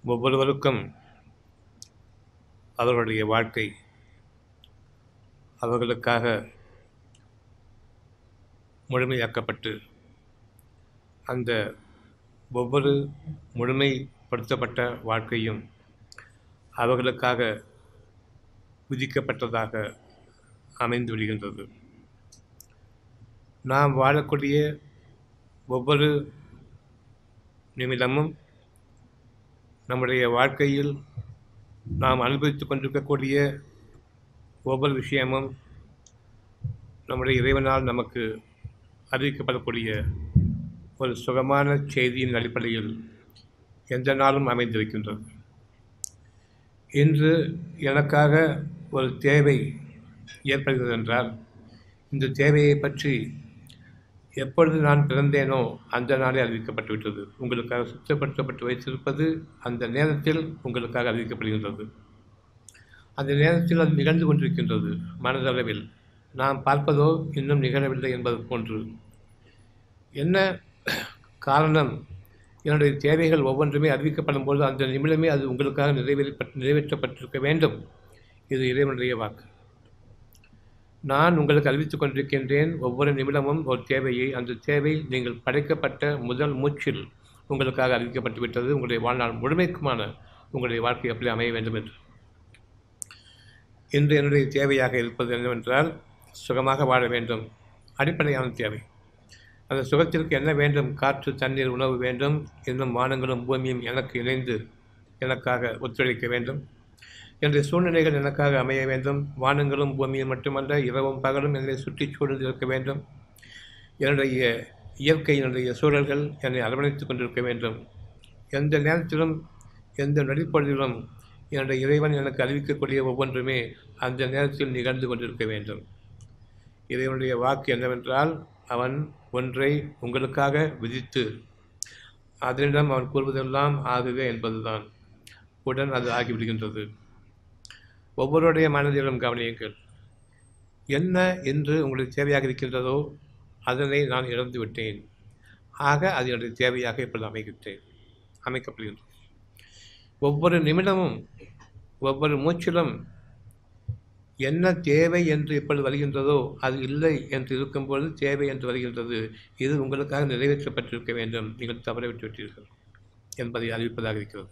ஒவ்வொருவருக்கும் அவர்களுடைய வாழ்க்கை அவர்களுக்காக முழுமையாக்கப்பட்டு அந்த ஒவ்வொரு முழுமைப்படுத்தப்பட்ட வாழ்க்கையும் அவர்களுக்காக விதிக்கப்பட்டதாக அமைந்து விடுகின்றது நாம் வாழக்கூடிய ஒவ்வொரு நிமிடமும் நம்முடைய வாழ்க்கையில் நாம் அனுபவித்துக் கொண்டிருக்கக்கூடிய ஒவ்வொரு விஷயமும் நம்முடைய இறைவனால் நமக்கு அறிவிக்கப்படக்கூடிய ஒரு சுகமான செய்தியின் அடிப்படையில் எந்த நாளும் அமைந்திருக்கின்றது இன்று எனக்காக ஒரு தேவை ஏற்படுகிறது என்றால் இந்த தேவையை பற்றி எப்பொழுது நான் பிறந்தேனோ அந்த நாளே அறிவிக்கப்பட்டுவிட்டது உங்களுக்காக சுத்தப்படுத்தப்பட்டு வைத்திருப்பது அந்த நேரத்தில் உங்களுக்காக அறிவிக்கப்படுகின்றது அந்த நேரத்தில் அது நிகழ்ந்து கொண்டிருக்கின்றது மனதளவில் நாம் பார்ப்பதோ இன்னும் நிகழவில்லை என்பது போன்று என்ன காரணம் என்னுடைய தேவைகள் ஒவ்வொன்றுமே அறிவிக்கப்படும் போது அந்த நிமிடமே அது உங்களுக்காக நிறைவேறப்பட்டு நிறைவேற்றப்பட்டிருக்க வேண்டும் இது இறைவனுடைய வாக்கு நான் உங்களுக்கு அறிவித்துக் கொண்டிருக்கின்றேன் ஒவ்வொரு நிமிடமும் ஒரு தேவையை அந்த தேவை நீங்கள் படைக்கப்பட்ட முதல் மூச்சில் உங்களுக்காக அறிவிக்கப்பட்டு விட்டது உங்களுடைய வாழ்நாள் முழுமைக்குமான உங்களுடைய வாழ்க்கை எப்படி அமைய வேண்டும் என்று இன்று என்னுடைய தேவையாக இருப்பது என்னவென்றால் சுகமாக வாழ வேண்டும் அடிப்படையான தேவை அந்த சுகத்திற்கு என்ன வேண்டும் காற்று தண்ணீர் உணவு வேண்டும் இன்னும் வானங்களும் பூமியும் எனக்கு இணைந்து எனக்காக ஒத்துழைக்க வேண்டும் என்னுடைய சூழ்நிலைகள் எனக்காக அமைய வேண்டும் வானங்களும் பூமியும் மட்டுமல்ல இரவும் பகலும் என்னை சுற்றி சூழ்ந்து இருக்க வேண்டும் என்னுடைய இயற்கையினுடைய சூழல்கள் என்னை அரவணைத்துக் கொண்டிருக்க வேண்டும் எந்த நேரத்திலும் எந்த நொடிப்பொழுதிலும் என்னுடைய இறைவன் எனக்கு அறிவிக்கக்கூடிய ஒவ்வொன்றுமே அந்த நேரத்தில் நிகழ்ந்து கொண்டிருக்க வேண்டும் இறைவனுடைய வாக்கு என்னவென்றால் அவன் ஒன்றை உங்களுக்காக விதித்து அதனிடம் அவன் கூறுவதெல்லாம் ஆகுக என்பதுதான் உடன் அது ஆகிவிடுகின்றது ஒவ்வொருடைய மனதிலும் கவனியுங்கள் என்ன என்று உங்களுக்கு தேவையாக இருக்கின்றதோ அதனை நான் இழந்து விட்டேன் ஆக அது என்னுடைய தேவையாக இப்பொழுது அமைக்கின்றேன் அமைக்கப்படுகின்றது ஒவ்வொரு நிமிடமும் ஒவ்வொரு மூச்சிலும் என்ன தேவை என்று இப்பொழுது வருகின்றதோ அது இல்லை என்று இருக்கும்பொழுது தேவை என்று வருகின்றது இது உங்களுக்காக நிறைவேற்றப்பட்டிருக்க வேண்டும் நீங்கள் தவறவிட்டு விட்டீர்கள் என்பதை அறிவிப்பதாக இருக்கிறது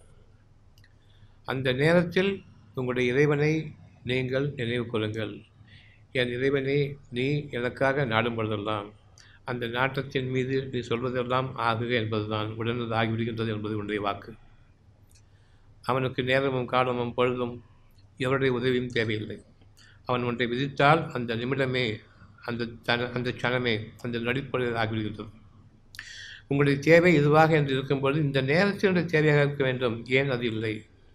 அந்த நேரத்தில் உங்களுடைய இறைவனை நீங்கள் நினைவு கொள்ளுங்கள் என் இறைவனே நீ எனக்காக நாடும் பொழுதெல்லாம் அந்த நாட்டத்தின் மீது நீ சொல்வதெல்லாம் ஆகுக என்பதுதான் உடனது ஆகிவிடுகின்றது என்பது உன்னுடைய வாக்கு அவனுக்கு நேரமும் காலமும் பொழுதும் எவருடைய உதவியும் தேவையில்லை அவன் ஒன்றை விதித்தால் அந்த நிமிடமே அந்த தன அந்த க்ஷணமே அந்த நடிப்பொழுது ஆகிவிடுகின்றது உங்களுடைய தேவை இதுவாக என்று இருக்கும்பொழுது இந்த நேரத்தினுடைய தேவையாக இருக்க வேண்டும் ஏன் அது இல்லை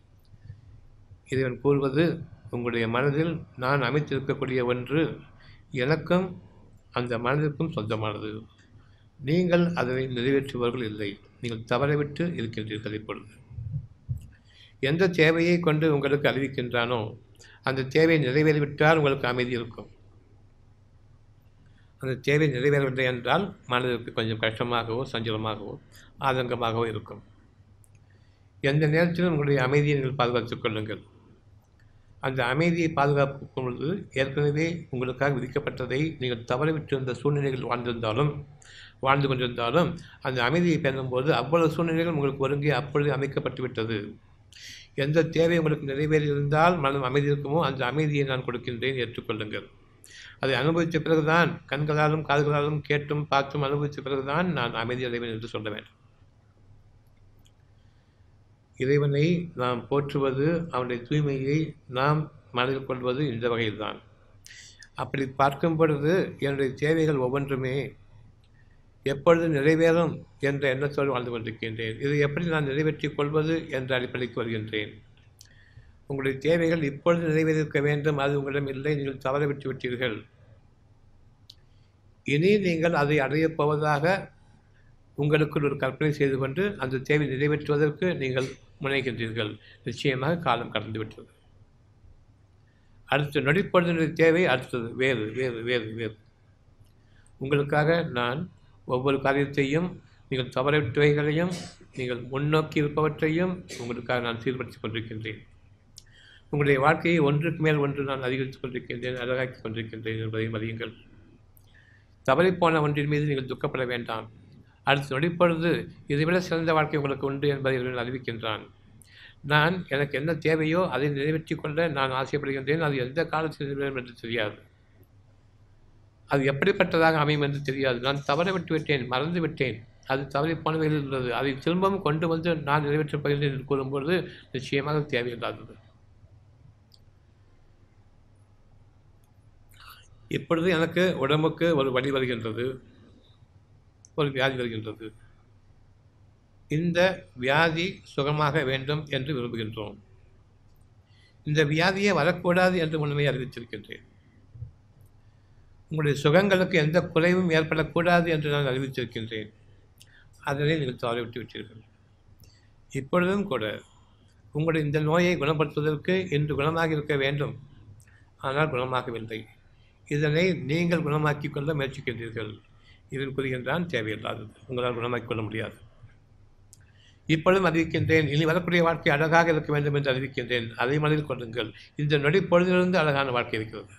இறைவன் கூறுவது உங்களுடைய மனதில் நான் அமைத்திருக்கக்கூடிய ஒன்று எனக்கும் அந்த மனதிற்கும் சொந்தமானது நீங்கள் அதனை நிறைவேற்றுபவர்கள் இல்லை நீங்கள் தவறவிட்டு இருக்கின்றீர்கள் இப்பொழுது எந்த தேவையை கொண்டு உங்களுக்கு அறிவிக்கின்றானோ அந்த தேவை நிறைவேறிவிட்டால் உங்களுக்கு அமைதி இருக்கும் அந்த தேவை நிறைவேறவில்லை என்றால் மனதிற்கு கொஞ்சம் கஷ்டமாகவோ சஞ்சலமாகவோ ஆதங்கமாகவோ இருக்கும் எந்த நேரத்திலும் உங்களுடைய அமைதியை நீங்கள் பாதுகாத்துக் கொள்ளுங்கள் அந்த அமைதியை பாதுகாக்கும் பொழுது ஏற்கனவே உங்களுக்காக விதிக்கப்பட்டதை நீங்கள் தவறவிட்டிருந்த சூழ்நிலைகள் வாழ்ந்திருந்தாலும் வாழ்ந்து கொண்டிருந்தாலும் அந்த அமைதியை பெறும்போது அவ்வளவு சூழ்நிலைகள் உங்களுக்கு ஒருங்கே அப்பொழுது அமைக்கப்பட்டு விட்டது எந்த தேவை உங்களுக்கு நிறைவேறியிருந்தால் மனம் அமைதி இருக்குமோ அந்த அமைதியை நான் கொடுக்கின்றேன் ஏற்றுக்கொள்ளுங்கள் அதை அனுபவித்த பிறகுதான் கண்களாலும் காதுகளாலும் கேட்டும் பார்த்தும் அனுபவித்த பிறகுதான் நான் அமைதி அடைவேன் என்று சொல்ல வேண்டும் இறைவனை நாம் போற்றுவது அவனுடைய தூய்மையை நாம் மனதில் கொள்வது இந்த வகையில்தான் அப்படி பார்க்கும் பொழுது என்னுடைய தேவைகள் ஒவ்வொன்றுமே எப்பொழுது நிறைவேறும் என்ற எண்ணத்தோடு வாழ்ந்து கொண்டிருக்கின்றேன் இதை எப்படி நான் நிறைவேற்றிக் கொள்வது என்ற அடிப்படைக்கு வருகின்றேன் உங்களுடைய தேவைகள் இப்பொழுது நிறைவேறியிருக்க வேண்டும் அது உங்களிடம் இல்லை நீங்கள் தவறவிட்டு விட்டீர்கள் இனி நீங்கள் அதை அடையப் போவதாக உங்களுக்குள் ஒரு கற்பனை செய்து கொண்டு அந்த தேவை நிறைவேற்றுவதற்கு நீங்கள் முனைகின்றீர்கள் நிச்சயமாக காலம் கடந்து விட்டது அடுத்த நொடிப்பொழுதினுடைய தேவை அடுத்தது வேறு வேறு வேறு வேறு உங்களுக்காக நான் ஒவ்வொரு காரியத்தையும் நீங்கள் தவறவிட்டவைகளையும் நீங்கள் முன்னோக்கி இருப்பவற்றையும் உங்களுக்காக நான் சீர்படுத்திக் கொண்டிருக்கின்றேன் உங்களுடைய வாழ்க்கையை ஒன்றுக்கு மேல் ஒன்று நான் அதிகரித்துக் கொண்டிருக்கின்றேன் அழகாக்கிக் கொண்டிருக்கின்றேன் என்பதை மதியுங்கள் தவறிப்போன ஒன்றின் மீது நீங்கள் துக்கப்பட வேண்டாம் அடுத்து நொடிப்பொழுது இதைவிட சிறந்த வாழ்க்கை உங்களுக்கு உண்டு என்பதை இறைவன் அறிவிக்கின்றான் நான் எனக்கு என்ன தேவையோ அதை நிறைவேற்றிக் கொள்ள நான் ஆசைப்படுகின்றேன் அது எந்த காலத்தில் நிறைவேறும் என்று தெரியாது அது எப்படிப்பட்டதாக அமையும் என்று தெரியாது நான் தவற விட்டு விட்டேன் மறந்து விட்டேன் அது தவறி போனவையில் உள்ளது அதை திரும்பவும் கொண்டு வந்து நான் நிறைவேற்றப் போகிறேன் என்று கூறும்பொழுது நிச்சயமாக தேவையில்லாதது இப்பொழுது எனக்கு உடம்புக்கு ஒரு வழி வருகின்றது ஒரு வியாதி வருகின்றது இந்த வியாதி சுகமாக வேண்டும் என்று விரும்புகின்றோம் இந்த வியாதியே வரக்கூடாது என்று முன்னமே அறிவித்திருக்கின்றேன் உங்களுடைய சுகங்களுக்கு எந்த குறைவும் ஏற்படக்கூடாது என்று நான் அறிவித்திருக்கின்றேன் அதனை நீங்கள் தவறிவிட்டு விட்டீர்கள் இப்பொழுதும் கூட உங்களுடைய இந்த நோயை குணப்படுத்துவதற்கு இன்று குணமாக இருக்க வேண்டும் ஆனால் குணமாகவில்லை இதனை நீங்கள் குணமாக்கிக் கொள்ள முயற்சிக்கின்றீர்கள் இதில் கூறுகின்றான் தேவையில்லாதது உங்களால் குணமாக்கிக் கொள்ள முடியாது இப்பொழுதும் அறிவிக்கின்றேன் இனி வரக்கூடிய வாழ்க்கை அழகாக இருக்க வேண்டும் என்று அறிவிக்கின்றேன் அதை மனதில் கொள்ளுங்கள் இந்த நொடி பொழுதிலிருந்து அழகான வாழ்க்கை இருக்கிறது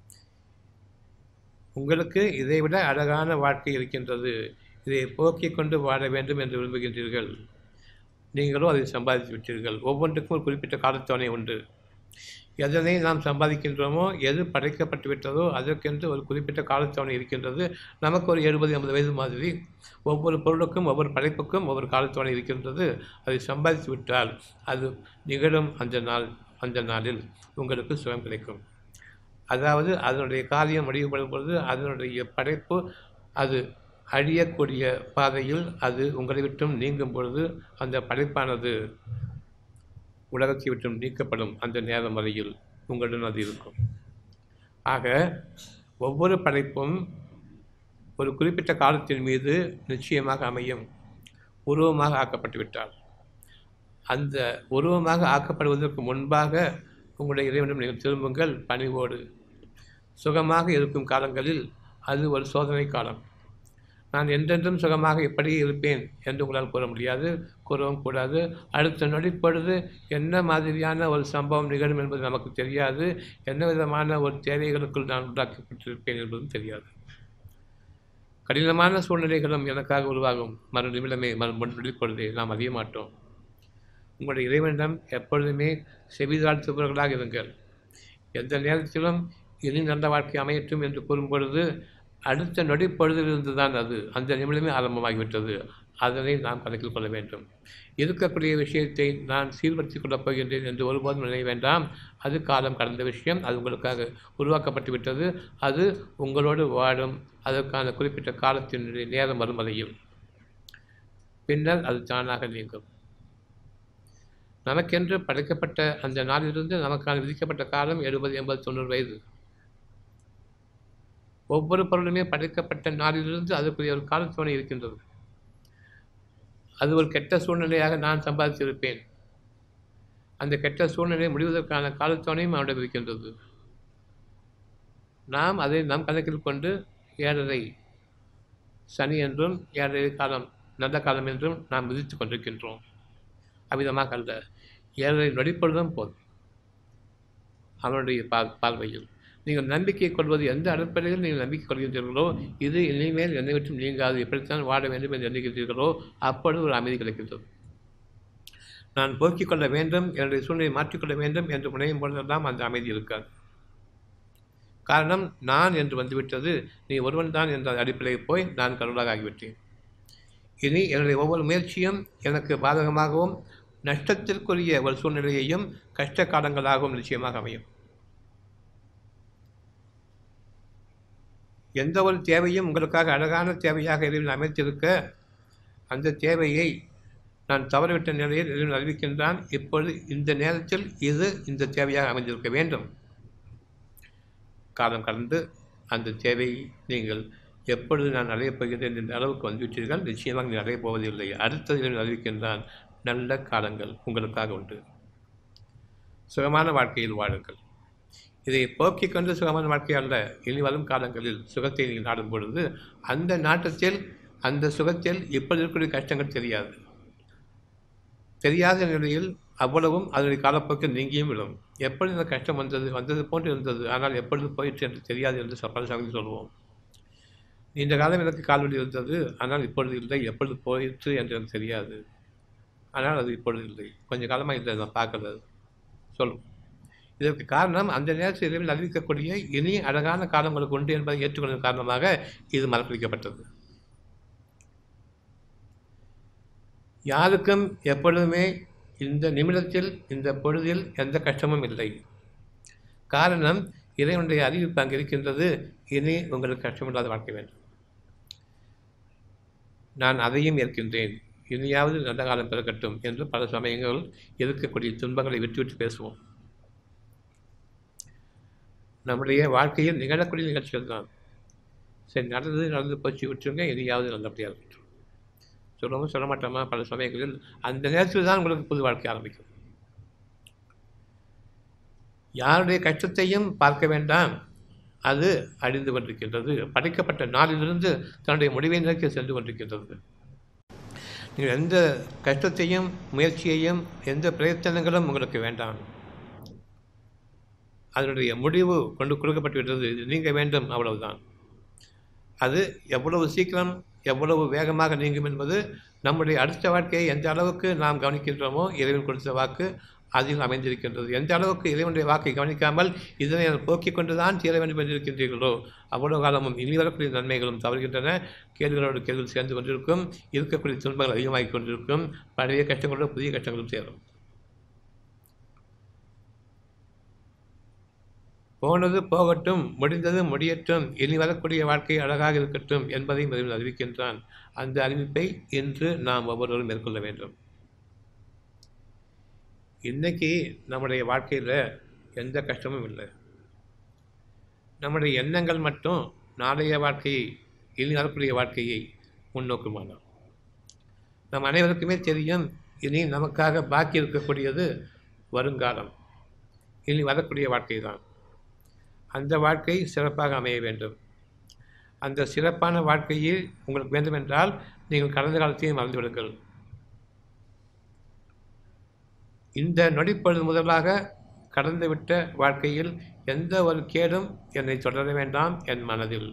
உங்களுக்கு இதைவிட அழகான வாழ்க்கை இருக்கின்றது இதை போக்கிக் கொண்டு வாழ வேண்டும் என்று விரும்புகின்றீர்கள் நீங்களோ அதை சம்பாதித்து விட்டீர்கள் ஒவ்வொன்றுக்கும் ஒரு குறிப்பிட்ட காலத்தவணை உண்டு எதனை நாம் சம்பாதிக்கின்றோமோ எது படைக்கப்பட்டு விட்டதோ அதற்கென்று ஒரு குறிப்பிட்ட காலத்தவணை இருக்கின்றது நமக்கு ஒரு எழுபது எண்பது வயது மாதிரி ஒவ்வொரு பொருளுக்கும் ஒவ்வொரு படைப்புக்கும் ஒவ்வொரு காலத்தவணை இருக்கின்றது அதை சம்பாதித்து விட்டால் அது நிகழும் அந்த நாள் அந்த நாளில் உங்களுக்கு சுகம் கிடைக்கும் அதாவது அதனுடைய காரியம் முடிவுபடும் பொழுது அதனுடைய படைப்பு அது அழியக்கூடிய பாதையில் அது உங்களை விட்டும் நீங்கும் பொழுது அந்த படைப்பானது உலகத்தை விட்டும் நீக்கப்படும் அந்த நேரம் வரையில் உங்களுடன் அது இருக்கும் ஆக ஒவ்வொரு படைப்பும் ஒரு குறிப்பிட்ட காலத்தின் மீது நிச்சயமாக அமையும் உருவமாக ஆக்கப்பட்டு விட்டால் அந்த உருவமாக ஆக்கப்படுவதற்கு முன்பாக உங்களுடைய இறைவனிடம் நீங்கள் திரும்புங்கள் பணிவோடு சுகமாக இருக்கும் காலங்களில் அது ஒரு சோதனை காலம் நான் என்றென்றும் சுகமாக எப்படி இருப்பேன் என்று உங்களால் கூற முடியாது கூறவும் கூடாது அடுத்த நொடிப்பொழுது என்ன மாதிரியான ஒரு சம்பவம் நிகழும் என்பது நமக்கு தெரியாது என்ன விதமான ஒரு தேவைகளுக்குள் நான் உண்டாக்கப்பட்டிருப்பேன் என்பதும் தெரியாது கடினமான சூழ்நிலைகளும் எனக்காக உருவாகும் மறு நிமிடமே மறு நொடிப்பொழுதே நாம் அறிய மாட்டோம் உங்களுடைய இறைவனிடம் எப்பொழுதுமே செவிதாழ்த்துபவர்களாக இருங்கள் எந்த நேரத்திலும் இனி நல்ல வாழ்க்கை அமையட்டும் என்று கூறும் பொழுது அடுத்த நொடி பொழுதிலிருந்து தான் அது அந்த நிமிடமே ஆரம்பமாகிவிட்டது அதனை நாம் கணக்கில் கொள்ள வேண்டும் இருக்கக்கூடிய விஷயத்தை நான் சீர்படுத்திக் கொள்ளப் போகின்றேன் என்று ஒருபோதும் நினைய வேண்டாம் அது காலம் கடந்த விஷயம் அது உங்களுக்காக உருவாக்கப்பட்டு விட்டது அது உங்களோடு வாழும் அதற்கான குறிப்பிட்ட காலத்தினுடைய நேரம் வரும் வரையில் பின்னர் அது தானாக நீங்கும் நமக்கென்று படைக்கப்பட்ட அந்த நாளிலிருந்து நமக்கான விதிக்கப்பட்ட காலம் எழுபது எண்பது தொண்ணூறு வயது ஒவ்வொரு பொருளுமே படைக்கப்பட்ட நாளிலிருந்து அதுக்குரிய ஒரு காலத்தோணை இருக்கின்றது அது ஒரு கெட்ட சூழ்நிலையாக நான் சம்பாதித்திருப்பேன் அந்த கெட்ட சூழ்நிலை முடிவதற்கான காலத்தோணையும் அவனிடம் இருக்கின்றது நாம் அதை நம் கணக்கில் கொண்டு ஏழரை சனி என்றும் ஏழரை காலம் நல்ல காலம் என்றும் நாம் விதித்து கொண்டிருக்கின்றோம் அவ்விதமாக அல்ல ஏழரை நொடிப்பொழுதும் போதும் அவனுடைய பா பார்வையில் நீங்கள் நம்பிக்கை கொள்வது எந்த அடிப்படையில் நீங்கள் நம்பிக்கை கொள்கின்றீர்களோ இது இனிமேல் என்னை விட்டும் நீங்காது எப்படித்தான் வாழ வேண்டும் என்று எண்ணுகின்றீர்களோ அப்பொழுது ஒரு அமைதி கிடைக்கின்றது நான் போக்கிக் கொள்ள வேண்டும் என்னுடைய சூழ்நிலையை மாற்றிக்கொள்ள வேண்டும் என்று முனையும் பொழுதெல்லாம் அந்த அமைதி இருக்காது காரணம் நான் என்று வந்துவிட்டது நீ ஒருவன் தான் என்ற அடிப்படையில் போய் நான் கடவுளாக ஆகிவிட்டேன் இனி என்னுடைய ஒவ்வொரு முயற்சியும் எனக்கு பாதகமாகவும் நஷ்டத்திற்குரிய ஒரு சூழ்நிலையையும் கஷ்ட காலங்களாகவும் நிச்சயமாக அமையும் எந்த ஒரு தேவையும் உங்களுக்காக அழகான தேவையாக இறைவன் அமைத்திருக்க அந்த தேவையை நான் தவறவிட்ட நிலையில் இறைவன் அறிவிக்கின்றான் இப்பொழுது இந்த நேரத்தில் இது இந்த தேவையாக அமைந்திருக்க வேண்டும் காலம் கடந்து அந்த தேவையை நீங்கள் எப்பொழுது நான் அடையப் போகிறேன் என்ற அளவுக்கு வந்துவிட்டீர்கள் நிச்சயமாக நீ அடையப் போவதில்லை அடுத்த இறைவன் அறிவிக்கின்றான் நல்ல காலங்கள் உங்களுக்காக உண்டு சுகமான வாழ்க்கையில் வாழுங்கள் இதை போக்கிக் கொண்டு சுகமான வாழ்க்கை அல்ல இனி வரும் காலங்களில் சுகத்தை நீங்கள் நாடும் பொழுது அந்த நாட்டத்தில் அந்த சுகத்தில் இப்பொழுது இருக்கக்கூடிய கஷ்டங்கள் தெரியாது தெரியாத நிலையில் அவ்வளவும் அதனுடைய காலப்போக்கில் நீங்கியும் விடும் எப்படி இந்த கஷ்டம் வந்தது வந்தது போன்று இருந்தது ஆனால் எப்பொழுது போயிற்று என்று தெரியாது என்று பல சமயம் சொல்வோம் நீண்ட காலம் எனக்கு கால்வழி இருந்தது ஆனால் இப்பொழுது இல்லை எப்பொழுது போயிற்று என்று எனக்கு தெரியாது ஆனால் அது இப்பொழுது இல்லை கொஞ்சம் காலமாக இல்லை நான் பார்க்கறது சொல்லும் இதற்கு காரணம் அந்த நேரத்தில் இறைவன் அறிவிக்கக்கூடிய இனி அழகான காலங்களுக்கு உண்டு என்பதை ஏற்றுக்கொள்வதன் காரணமாக இது மறப்பிடிக்கப்பட்டது யாருக்கும் எப்பொழுதுமே இந்த நிமிடத்தில் இந்த பொழுதில் எந்த கஷ்டமும் இல்லை காரணம் இறைவனுடைய அறிவிப்பு அங்கே இருக்கின்றது இனி உங்களுக்கு கஷ்டமில்லாத வாழ்க்கை வேண்டும் நான் அதையும் ஏற்கின்றேன் இனியாவது நல்ல காலம் பிறக்கட்டும் என்று பல சமயங்கள் இருக்கக்கூடிய துன்பங்களை விட்டு விட்டு பேசுவோம் நம்முடைய வாழ்க்கையில் நிகழக்கூடிய நிகழ்ச்சிகள் தான் சரி நடந்தது நடந்து போச்சு விட்டுருங்க இனியாவது நல்லபடியாக இருக்கட்டும் சொல்லவும் சொல்ல மாட்டோமா பல சமயங்களில் அந்த நேரத்தில் தான் உங்களுக்கு புது வாழ்க்கை ஆரம்பிக்கும் யாருடைய கஷ்டத்தையும் பார்க்க வேண்டாம் அது அழிந்து கொண்டிருக்கின்றது படைக்கப்பட்ட நாளிலிருந்து தன்னுடைய முடிவை நோக்கி சென்று கொண்டிருக்கின்றது நீங்கள் எந்த கஷ்டத்தையும் முயற்சியையும் எந்த பிரயத்தனங்களும் உங்களுக்கு வேண்டாம் அதனுடைய முடிவு கொண்டு கொடுக்கப்பட்டு விட்டது இது நீங்க வேண்டும் அவ்வளவுதான் அது எவ்வளவு சீக்கிரம் எவ்வளவு வேகமாக நீங்கும் என்பது நம்முடைய அடுத்த வாழ்க்கையை எந்த அளவுக்கு நாம் கவனிக்கின்றோமோ இறைவன் கொடுத்த வாக்கு அதில் அமைந்திருக்கின்றது எந்த அளவுக்கு இறைவனுடைய வாக்கை கவனிக்காமல் இதனை போக்கிக் கொண்டுதான் தீர வேண்டும் என்றிருக்கின்றீர்களோ அவ்வளவு காலமும் இனி வரக்கூடிய நன்மைகளும் தவறுகின்றன கேள்விகளோடு கேள்வி சேர்ந்து கொண்டிருக்கும் இருக்கக்கூடிய துன்பங்கள் அதிகமாகிக் கொண்டிருக்கும் பழைய கஷ்டங்களோடு புதிய கஷ்டங்களும் சேரும் போனது போகட்டும் முடிந்தது முடியட்டும் இனி வரக்கூடிய வாழ்க்கை அழகாக இருக்கட்டும் என்பதையும் இறைவன் அறிவிக்கின்றான் அந்த அறிவிப்பை இன்று நாம் ஒவ்வொருவரும் மேற்கொள்ள வேண்டும் இன்னைக்கு நம்முடைய வாழ்க்கையில் எந்த கஷ்டமும் இல்லை நம்முடைய எண்ணங்கள் மட்டும் நாளைய வாழ்க்கையை இனி வரக்கூடிய வாழ்க்கையை முன்னோக்குமானோம் நம் அனைவருக்குமே தெரியும் இனி நமக்காக பாக்கி இருக்கக்கூடியது வருங்காலம் இனி வரக்கூடிய வாழ்க்கை தான் அந்த வாழ்க்கை சிறப்பாக அமைய வேண்டும் அந்த சிறப்பான வாழ்க்கையில் உங்களுக்கு வேண்டுமென்றால் நீங்கள் கடந்த காலத்தையும் மறந்துவிடுங்கள் இந்த நொடிப்பொழுது முதலாக கடந்துவிட்ட வாழ்க்கையில் எந்த ஒரு கேடும் என்னை தொடர வேண்டாம் என் மனதில்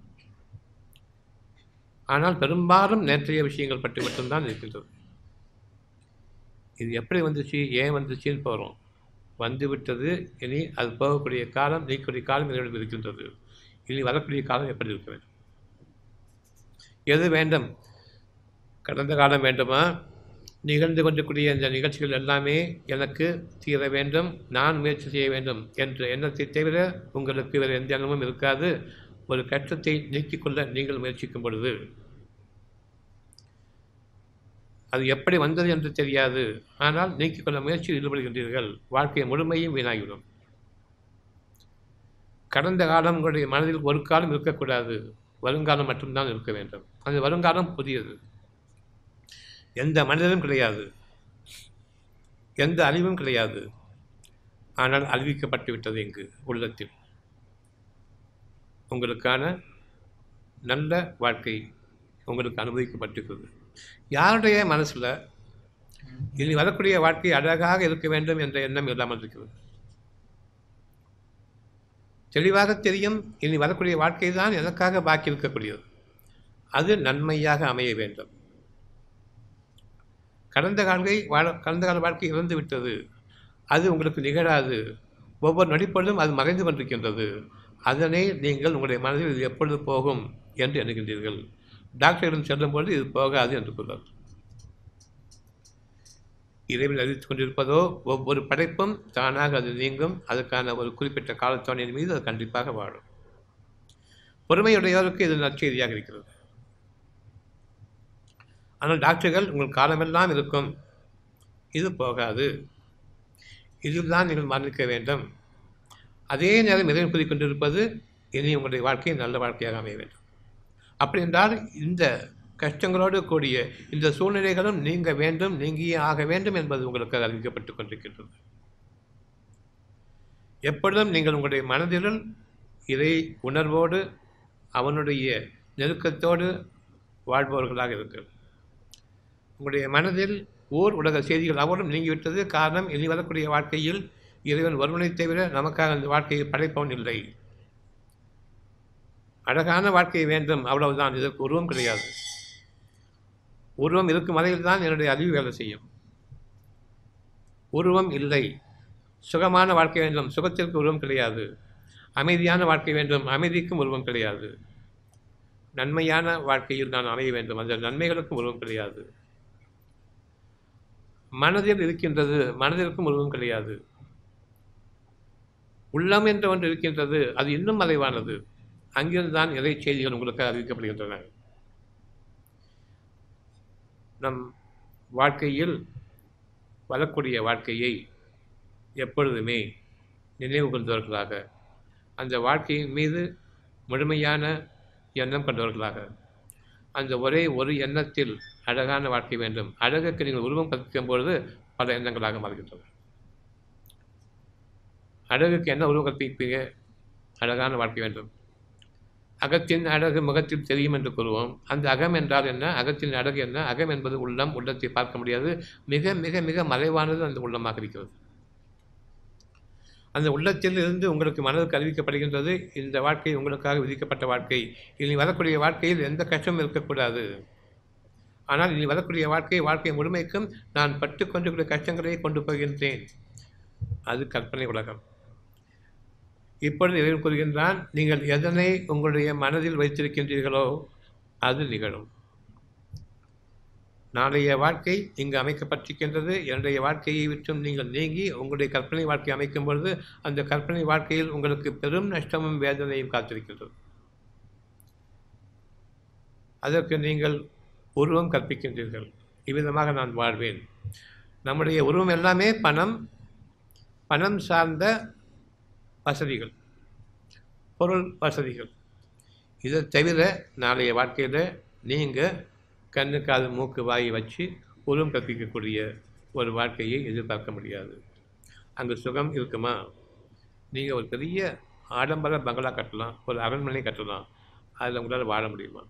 ஆனால் பெரும்பாலும் நேற்றைய விஷயங்கள் பற்றி மட்டும்தான் இருக்கின்றது இது எப்படி வந்துச்சு ஏன் வந்துச்சுன்னு போகிறோம் வந்துவிட்டது இனி அது போகக்கூடிய காலம் நீக்கக்கூடிய காலம் என்னிடம் இருக்கின்றது இனி வரக்கூடிய காலம் எப்படி இருக்க வேண்டும் எது வேண்டும் கடந்த காலம் வேண்டுமா நிகழ்ந்து கொண்டிருக்கூடிய இந்த நிகழ்ச்சிகள் எல்லாமே எனக்கு தீர வேண்டும் நான் முயற்சி செய்ய வேண்டும் என்ற எண்ணத்தை தவிர உங்களுக்கு வேறு எந்த எண்ணமும் இருக்காது ஒரு கஷ்டத்தை நீக்கிக் கொள்ள நீங்கள் முயற்சிக்கும் பொழுது அது எப்படி வந்தது என்று தெரியாது ஆனால் நீக்கிக் கொள்ள முயற்சியில் ஈடுபடுகின்றீர்கள் வாழ்க்கை முழுமையும் வீணாகிவிடும் கடந்த காலம் உங்களுடைய மனதில் ஒரு காலம் இருக்கக்கூடாது வருங்காலம் மட்டும்தான் இருக்க வேண்டும் அந்த வருங்காலம் புதியது எந்த மனிதனும் கிடையாது எந்த அறிவும் கிடையாது ஆனால் அறிவிக்கப்பட்டு விட்டது இங்கு உள்ளத்தில் உங்களுக்கான நல்ல வாழ்க்கை உங்களுக்கு அனுமதிக்கப்பட்டிருக்கிறது யாருடைய மனசில் இனி வரக்கூடிய வாழ்க்கை அழகாக இருக்க வேண்டும் என்ற எண்ணம் இல்லாமல் இருக்கிறது தெளிவாக தெரியும் இனி வரக்கூடிய வாழ்க்கை தான் எனக்காக பாக்கி இருக்கக்கூடியது அது நன்மையாக அமைய வேண்டும் கடந்த கால்கை வாழ கடந்த கால வாழ்க்கை இறந்து விட்டது அது உங்களுக்கு நிகழாது ஒவ்வொரு நொடிப்பொழுதும் அது மறைந்து கொண்டிருக்கின்றது அதனை நீங்கள் உங்களுடைய மனதில் இது எப்பொழுது போகும் என்று எண்ணுகின்றீர்கள் டாக்டரிடம் செல்லும்போது இது போகாது என்று கூறுவார் இறைவன் அறிவித்துக் கொண்டிருப்பதோ ஒவ்வொரு படைப்பும் தானாக அது நீங்கும் அதுக்கான ஒரு குறிப்பிட்ட காலத்தோணியின் மீது அது கண்டிப்பாக வாழும் பொறுமையுடையோருக்கு இது நற்செய்தியாக இருக்கிறது ஆனால் டாக்டர்கள் உங்கள் காலமெல்லாம் இருக்கும் இது போகாது இதில் தான் நீங்கள் மரணிக்க வேண்டும் அதே நேரம் இறைவன் கூறிக்கொண்டிருப்பது இனி உங்களுடைய வாழ்க்கை நல்ல வாழ்க்கையாக அமைய வேண்டும் அப்படி என்றால் இந்த கஷ்டங்களோடு கூடிய இந்த சூழ்நிலைகளும் நீங்க வேண்டும் நீங்கியே ஆக வேண்டும் என்பது உங்களுக்கு அறிவிக்கப்பட்டு கொண்டிருக்கின்றது எப்பொழுதும் நீங்கள் உங்களுடைய மனதிலும் இதை உணர்வோடு அவனுடைய நெருக்கத்தோடு வாழ்பவர்களாக இருங்கள் உங்களுடைய மனதில் ஓர் உலக செய்திகள் அவரும் நீங்கிவிட்டது காரணம் இனி வரக்கூடிய வாழ்க்கையில் இறைவன் ஒருவனை தவிர நமக்காக அந்த வாழ்க்கையை படைப்பவன் இல்லை அழகான வாழ்க்கை வேண்டும் அவ்வளவுதான் இதற்கு உருவம் கிடையாது உருவம் இருக்கும் வரையில் தான் என்னுடைய அறிவு வேலை செய்யும் உருவம் இல்லை சுகமான வாழ்க்கை வேண்டும் சுகத்திற்கு உருவம் கிடையாது அமைதியான வாழ்க்கை வேண்டும் அமைதிக்கும் உருவம் கிடையாது நன்மையான வாழ்க்கையில் நான் அமைய வேண்டும் அந்த நன்மைகளுக்கும் உருவம் கிடையாது மனதில் இருக்கின்றது மனதிற்கும் உருவம் கிடையாது உள்ளம் என்ற ஒன்று இருக்கின்றது அது இன்னும் மறைவானது அங்கிருந்து தான் இறை செய்திகள் உங்களுக்கு அறிவிக்கப்படுகின்றன நம் வாழ்க்கையில் வரக்கூடிய வாழ்க்கையை எப்பொழுதுமே நினைவு கொண்டவர்களாக அந்த வாழ்க்கையின் மீது முழுமையான எண்ணம் கொண்டவர்களாக அந்த ஒரே ஒரு எண்ணத்தில் அழகான வாழ்க்கை வேண்டும் அழகுக்கு நீங்கள் உருவம் கற்பிக்கும் பொழுது பல எண்ணங்களாக மாறுகின்றன அழகுக்கு என்ன உருவம் கற்பிப்பீங்க அழகான வாழ்க்கை வேண்டும் அகத்தின் அழகு முகத்தில் தெரியும் என்று கூறுவோம் அந்த அகம் என்றால் என்ன அகத்தின் அழகு என்ன அகம் என்பது உள்ளம் உள்ளத்தை பார்க்க முடியாது மிக மிக மிக மறைவானது அந்த உள்ளமாக இருக்கிறது அந்த உள்ளத்தில் இருந்து உங்களுக்கு மனதுக்கு அறிவிக்கப்படுகின்றது இந்த வாழ்க்கை உங்களுக்காக விதிக்கப்பட்ட வாழ்க்கை இனி வரக்கூடிய வாழ்க்கையில் எந்த கஷ்டமும் இருக்கக்கூடாது ஆனால் இனி வரக்கூடிய வாழ்க்கை வாழ்க்கை முழுமைக்கும் நான் பட்டு கொண்டு கஷ்டங்களை கொண்டு போகின்றேன் அது கற்பனை உலகம் இப்பொழுது இறைவன் கூறுகின்றான் நீங்கள் எதனை உங்களுடைய மனதில் வைத்திருக்கின்றீர்களோ அது நிகழும் நாளைய வாழ்க்கை இங்கு அமைக்கப்பட்டிருக்கின்றது என்னுடைய வாழ்க்கையை விட்டும் நீங்கள் நீங்கி உங்களுடைய கற்பனை வாழ்க்கை அமைக்கும் பொழுது அந்த கற்பனை வாழ்க்கையில் உங்களுக்கு பெரும் நஷ்டமும் வேதனையும் காத்திருக்கின்றது அதற்கு நீங்கள் உருவம் கற்பிக்கின்றீர்கள் இவ்விதமாக நான் வாழ்வேன் நம்முடைய உருவம் எல்லாமே பணம் பணம் சார்ந்த வசதிகள் பொருள் வசதிகள் இதை தவிர நாளைய வாழ்க்கையில் நீங்கள் கண்ணு காது மூக்கு வாய் வச்சு உருவம் கற்பிக்கக்கூடிய ஒரு வாழ்க்கையை எதிர்பார்க்க முடியாது அங்கே சுகம் இருக்குமா நீங்கள் ஒரு பெரிய ஆடம்பர பங்களா கட்டலாம் ஒரு அரண்மனை கட்டலாம் அதில் உங்களால் வாழ முடியுமா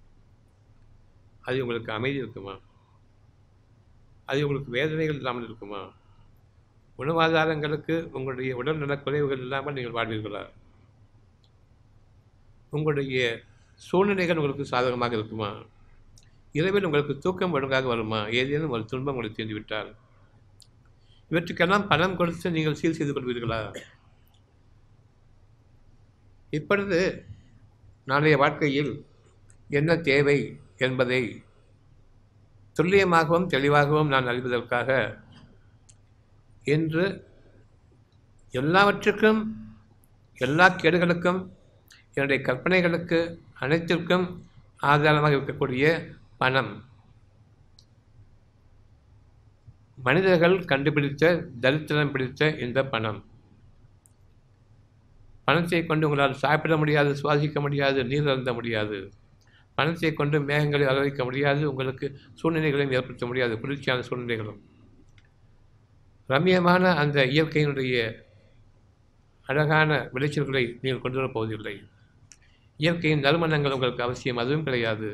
அது உங்களுக்கு அமைதி இருக்குமா அது உங்களுக்கு வேதனைகள் இல்லாமல் இருக்குமா உணவாதாரங்களுக்கு உங்களுடைய உடல்நல குறைவுகள் இல்லாமல் நீங்கள் வாழ்வீர்களா உங்களுடைய சூழ்நிலைகள் உங்களுக்கு சாதகமாக இருக்குமா இரவில் உங்களுக்கு தூக்கம் ஒழுங்காக வருமா ஏதேனும் ஒரு துன்பம் உங்களுக்கு தெரிந்துவிட்டால் இவற்றுக்கெல்லாம் பணம் கொடுத்து நீங்கள் சீல் செய்து கொள்வீர்களா இப்பொழுது நாளைய வாழ்க்கையில் என்ன தேவை என்பதை துல்லியமாகவும் தெளிவாகவும் நான் அறிவதற்காக இன்று எல்லாவற்றுக்கும் எல்லா கேடுகளுக்கும் என்னுடைய கற்பனைகளுக்கு அனைத்திற்கும் ஆதாரமாக இருக்கக்கூடிய பணம் மனிதர்கள் கண்டுபிடித்த தரித்திரம் பிடித்த இந்த பணம் பணத்தை கொண்டு உங்களால் சாப்பிட முடியாது சுவாசிக்க முடியாது நீர் அருந்த முடியாது பணத்தை கொண்டு மேகங்களை அளவிக்க முடியாது உங்களுக்கு சூழ்நிலைகளையும் ஏற்படுத்த முடியாது குளிர்ச்சியான சூழ்நிலைகளும் ரம்யமான அந்த இயற்கையினுடைய அழகான விளைச்சல்களை நீங்கள் கொண்டு வரப் போவதில்லை இயற்கையின் நறுமணங்கள் உங்களுக்கு அவசியம் அதுவும் கிடையாது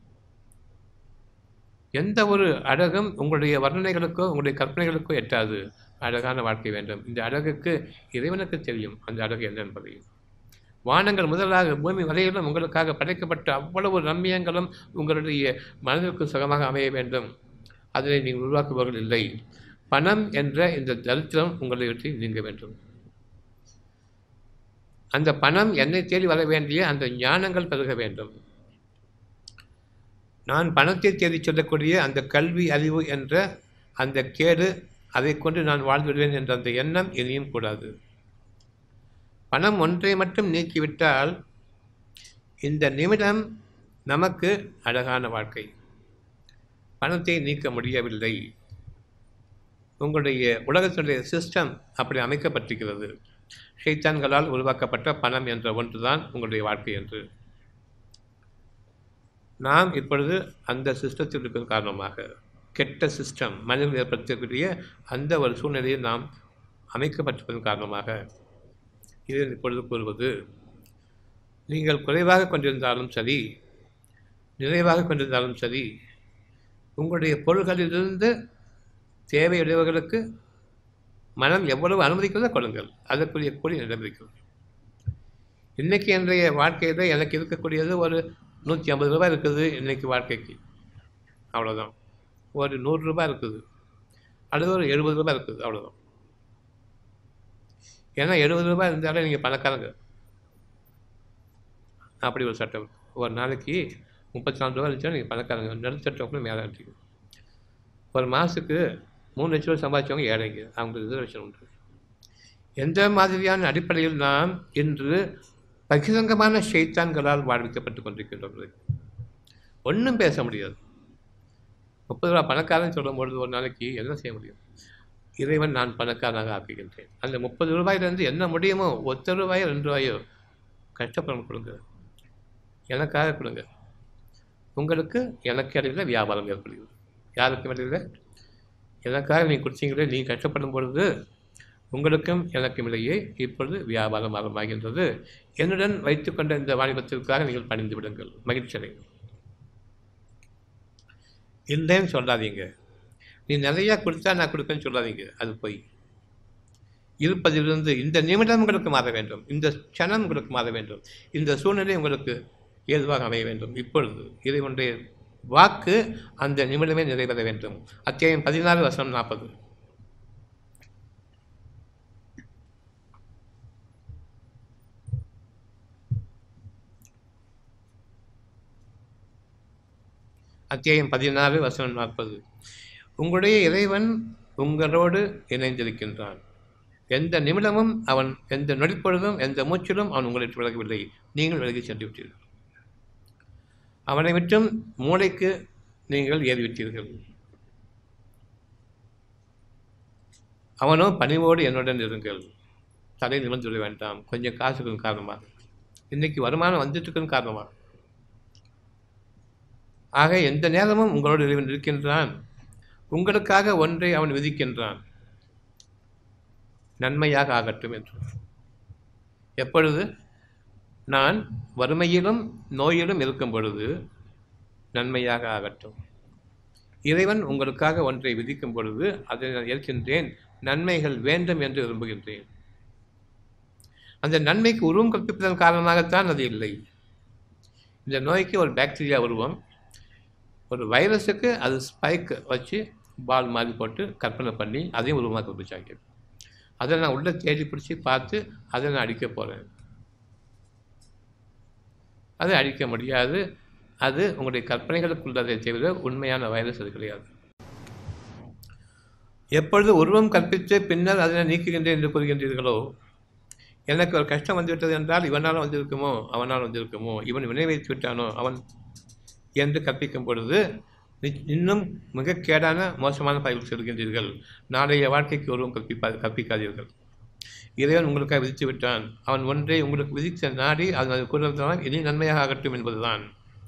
எந்த ஒரு அழகும் உங்களுடைய வர்ணனைகளுக்கோ உங்களுடைய கற்பனைகளுக்கோ எட்டாது அழகான வாழ்க்கை வேண்டும் இந்த அழகுக்கு இறைவனுக்கு தெரியும் அந்த அழகு என்ன என்பதை வானங்கள் முதலாக பூமி வரையிலும் உங்களுக்காக படைக்கப்பட்ட அவ்வளவு ரம்மியங்களும் உங்களுடைய மனதிற்கு சுகமாக அமைய வேண்டும் அதனை நீங்கள் உருவாக்குபவர்கள் இல்லை பணம் என்ற இந்த தரித்திரம் உங்களை விட்டு நீங்க வேண்டும் அந்த பணம் என்னை தேடி வர வேண்டிய அந்த ஞானங்கள் பெருக வேண்டும் நான் பணத்தை தேடி சொல்லக்கூடிய அந்த கல்வி அறிவு என்ற அந்த கேடு அதை கொண்டு நான் வாழ்ந்துவிடுவேன் என்ற அந்த எண்ணம் இனியும் கூடாது பணம் ஒன்றை மட்டும் நீக்கிவிட்டால் இந்த நிமிடம் நமக்கு அழகான வாழ்க்கை பணத்தை நீக்க முடியவில்லை உங்களுடைய உலகத்தினுடைய சிஸ்டம் அப்படி அமைக்கப்பட்டிருக்கிறது ஷைத்தான்களால் உருவாக்கப்பட்ட பணம் என்ற ஒன்றுதான் உங்களுடைய வாழ்க்கை என்று நாம் இப்பொழுது அந்த சிஸ்டத்தில் இருக்கிற காரணமாக கெட்ட சிஸ்டம் மனிதர்கள் ஏற்படுத்தக்கூடிய அந்த ஒரு சூழ்நிலையில் நாம் அமைக்கப்பட்டிருப்பதன் காரணமாக இதை இப்பொழுது கூறுவது நீங்கள் குறைவாக கொண்டிருந்தாலும் சரி நிறைவாக கொண்டிருந்தாலும் சரி உங்களுடைய பொருள்களிலிருந்து தேவையுடையவர்களுக்கு மனம் எவ்வளவு அனுமதிக்கிறதோ கொடுங்கள் அதற்குரிய கூலி நடந்திருக்கிறது இன்னைக்கு இன்றைய வாழ்க்கையில் எனக்கு இருக்கக்கூடியது ஒரு நூற்றி ஐம்பது ரூபாய் இருக்குது இன்னைக்கு வாழ்க்கைக்கு அவ்வளோதான் ஒரு நூறு ரூபாய் இருக்குது அல்லது ஒரு எழுபது ரூபாய் இருக்குது அவ்வளோதான் ஏன்னா எழுபது ரூபாய் இருந்தாலே நீங்கள் பணக்காரங்க அப்படி ஒரு சட்டம் ஒரு நாளைக்கு முப்பத்தி நாலு ரூபா இருந்துச்சுன்னா நீங்கள் பணக்காரங்க நடுத்தட்டவங்களும் மேலே இருக்குது ஒரு மாதத்துக்கு மூணு லட்ச ரூபா சம்பாதிச்சவங்க ஏழைங்க அவங்களுக்கு ரிசர்வேஷன் உண்டு எந்த மாதிரியான அடிப்படையில் நாம் இன்று பகிரங்கமான ஷைத்தான்களால் வாழ்விக்கப்பட்டு கொண்டிருக்கின்றோம் ஒன்றும் பேச முடியாது முப்பது ரூபா பணக்காரன் சொல்லும் பொழுது ஒரு நாளைக்கு என்ன செய்ய முடியும் இறைவன் நான் பணக்காரனாக ஆக்குகின்றேன் அந்த முப்பது ரூபாயிலிருந்து என்ன முடியுமோ ஒத்த ரூபாயோ ரெண்டு ரூபாயோ கஷ்டப்படம் கொடுங்க எனக்காக கொடுங்க உங்களுக்கு எனக்கு இடையில வியாபாரம் ஏற்படுகிறது யாருக்கும் இடையில எனக்காக நீ குடிச்சிங்களே நீ கஷ்டப்படும் பொழுது உங்களுக்கும் எனக்கும் இடையே இப்பொழுது வியாபாரம் ஆரம்பமாகின்றது என்னுடன் வைத்துக்கொண்ட இந்த வாணிபத்திற்காக நீங்கள் பணிந்து விடுங்கள் மகிழ்ச்சி அடைங்கள் இல்லைன்னு சொல்லாதீங்க நீ நிறையா கொடுத்தா நான் கொடுப்பேன்னு சொல்லாதீங்க அது போய் இருப்பதிலிருந்து இந்த நிமிடம் உங்களுக்கு மாற வேண்டும் இந்த க்ஷணம் உங்களுக்கு மாற வேண்டும் இந்த சூழ்நிலை உங்களுக்கு ஏதுவாக அமைய வேண்டும் இப்பொழுது இறைவனுடைய வாக்கு அந்த நிமிடமே நிறைவேற வேண்டும் அத்தியாயம் பதினாறு வசனம் நாற்பது அத்தியாயம் பதினாறு வசனம் நாற்பது உங்களுடைய இறைவன் உங்களோடு இணைந்திருக்கின்றான் எந்த நிமிடமும் அவன் எந்த நொடிப்பொழுதும் எந்த மூச்சிலும் அவன் உங்களை விட்டு விலகவில்லை நீங்கள் விலகி சென்று விட்டீர்கள் அவனை விட்டும் மூளைக்கு நீங்கள் ஏறிவிட்டீர்கள் அவனோ பணிவோடு என்னுடன் இருங்கள் தலை நிமிர்ந்து விட வேண்டாம் கொஞ்சம் காசுக்கு காரணமாக இன்னைக்கு வருமானம் வந்துட்டு இருக்குன்னு காரணமாக ஆக எந்த நேரமும் உங்களோடு இறைவன் இருக்கின்றான் உங்களுக்காக ஒன்றை அவன் விதிக்கின்றான் நன்மையாக ஆகட்டும் என்று எப்பொழுது நான் வறுமையிலும் நோயிலும் இருக்கும் பொழுது நன்மையாக ஆகட்டும் இறைவன் உங்களுக்காக ஒன்றை விதிக்கும் பொழுது அதை நான் ஏற்கின்றேன் நன்மைகள் வேண்டும் என்று விரும்புகின்றேன் அந்த நன்மைக்கு உருவம் கற்பிப்பதன் காரணமாகத்தான் அது இல்லை இந்த நோய்க்கு ஒரு பாக்டீரியா உருவம் ஒரு வைரஸுக்கு அது ஸ்பைக் வச்சு பால் மாதிரி போட்டு கற்பனை பண்ணி அதையும் உருவமாக கற்பிச்சாங்க அதை நான் உள்ளே தேடி பிடிச்சி பார்த்து அதை நான் அடிக்க போகிறேன் அதை அழிக்க முடியாது அது உங்களுடைய கற்பனைகளுக்குள்ளதை தவிர உண்மையான வைரஸ் அது கிடையாது எப்பொழுது உருவம் கற்பித்து பின்னர் அதனை நீக்குகின்றேன் என்று கூறுகின்றீர்களோ எனக்கு ஒரு கஷ்டம் வந்துவிட்டது என்றால் இவனால் வந்திருக்குமோ அவனால் வந்திருக்குமோ இவன் வினை வைத்து விட்டானோ அவன் என்று கற்பிக்கும் பொழுது இன்னும் மிக கேடான மோசமான பயிர்கள் செல்கின்றீர்கள் நாளைய வாழ்க்கைக்கு உருவம் கற்பிப்பா கற்பிக்காதீர்கள் இறைவன் உங்களுக்காக விதித்து விட்டான் அவன் ஒன்றை உங்களுக்கு விதித்த நாடி அது அது கூறுவதனால் இனி நன்மையாக ஆகட்டும் என்பதுதான்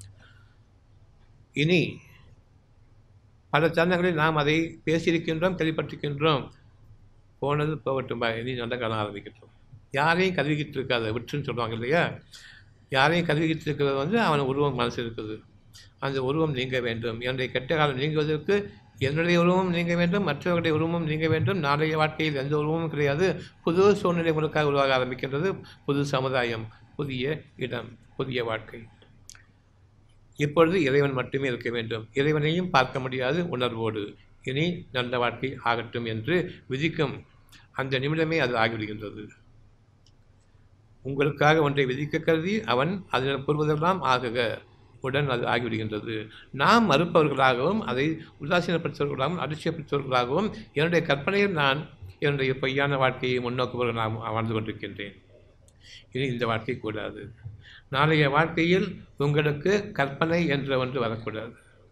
இனி பல தருணங்களில் நாம் அதை பேசியிருக்கின்றோம் கேள்விப்பட்டிருக்கின்றோம் போனது போகட்டும் பா இனி நல்ல காலம் ஆரம்பிக்கட்டும் யாரையும் கருவிக்கிட்டு இருக்காது விட்டுன்னு சொல்லுவாங்க இல்லையா யாரையும் கருவிக்கிட்டு இருக்கிறது வந்து அவன் உருவம் மனசு இருக்குது அந்த உருவம் நீங்க வேண்டும் என்னுடைய கெட்ட காலம் நீங்குவதற்கு என்னுடைய உருவம் நீங்க வேண்டும் மற்றவர்களுடைய உருவமும் நீங்க வேண்டும் நாளைய வாழ்க்கையில் எந்த உருவமும் கிடையாது புது சூழ்நிலை உங்களுக்காக உருவாக ஆரம்பிக்கின்றது புது சமுதாயம் புதிய இடம் புதிய வாழ்க்கை இப்பொழுது இறைவன் மட்டுமே இருக்க வேண்டும் இறைவனையும் பார்க்க முடியாது உணர்வோடு இனி நல்ல வாழ்க்கை ஆகட்டும் என்று விதிக்கும் அந்த நிமிடமே அது ஆகிவிடுகின்றது உங்களுக்காக ஒன்றை விதிக்க கருதி அவன் அதனை கூறுவதெல்லாம் ஆகுக உடன் அது ஆகிவிடுகின்றது நாம் மறுப்பவர்களாகவும் அதை உதாசீனப்படுத்துவர்களாகவும் அதிர்ச்சியப்படுத்துவர்களாகவும் என்னுடைய கற்பனையில் நான் என்னுடைய பொய்யான வாழ்க்கையை முன்னோக்குபவர்களாக வாழ்ந்து கொண்டிருக்கின்றேன் இனி இந்த வாழ்க்கை கூடாது நாளைய வாழ்க்கையில் உங்களுக்கு கற்பனை என்ற ஒன்று வரக்கூடாது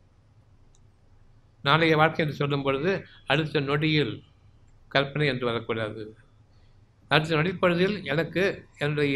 நாளைய வாழ்க்கை என்று சொல்லும் பொழுது அடுத்த நொடியில் கற்பனை என்று வரக்கூடாது அடுத்த நொடிப்பொழுதில் எனக்கு என்னுடைய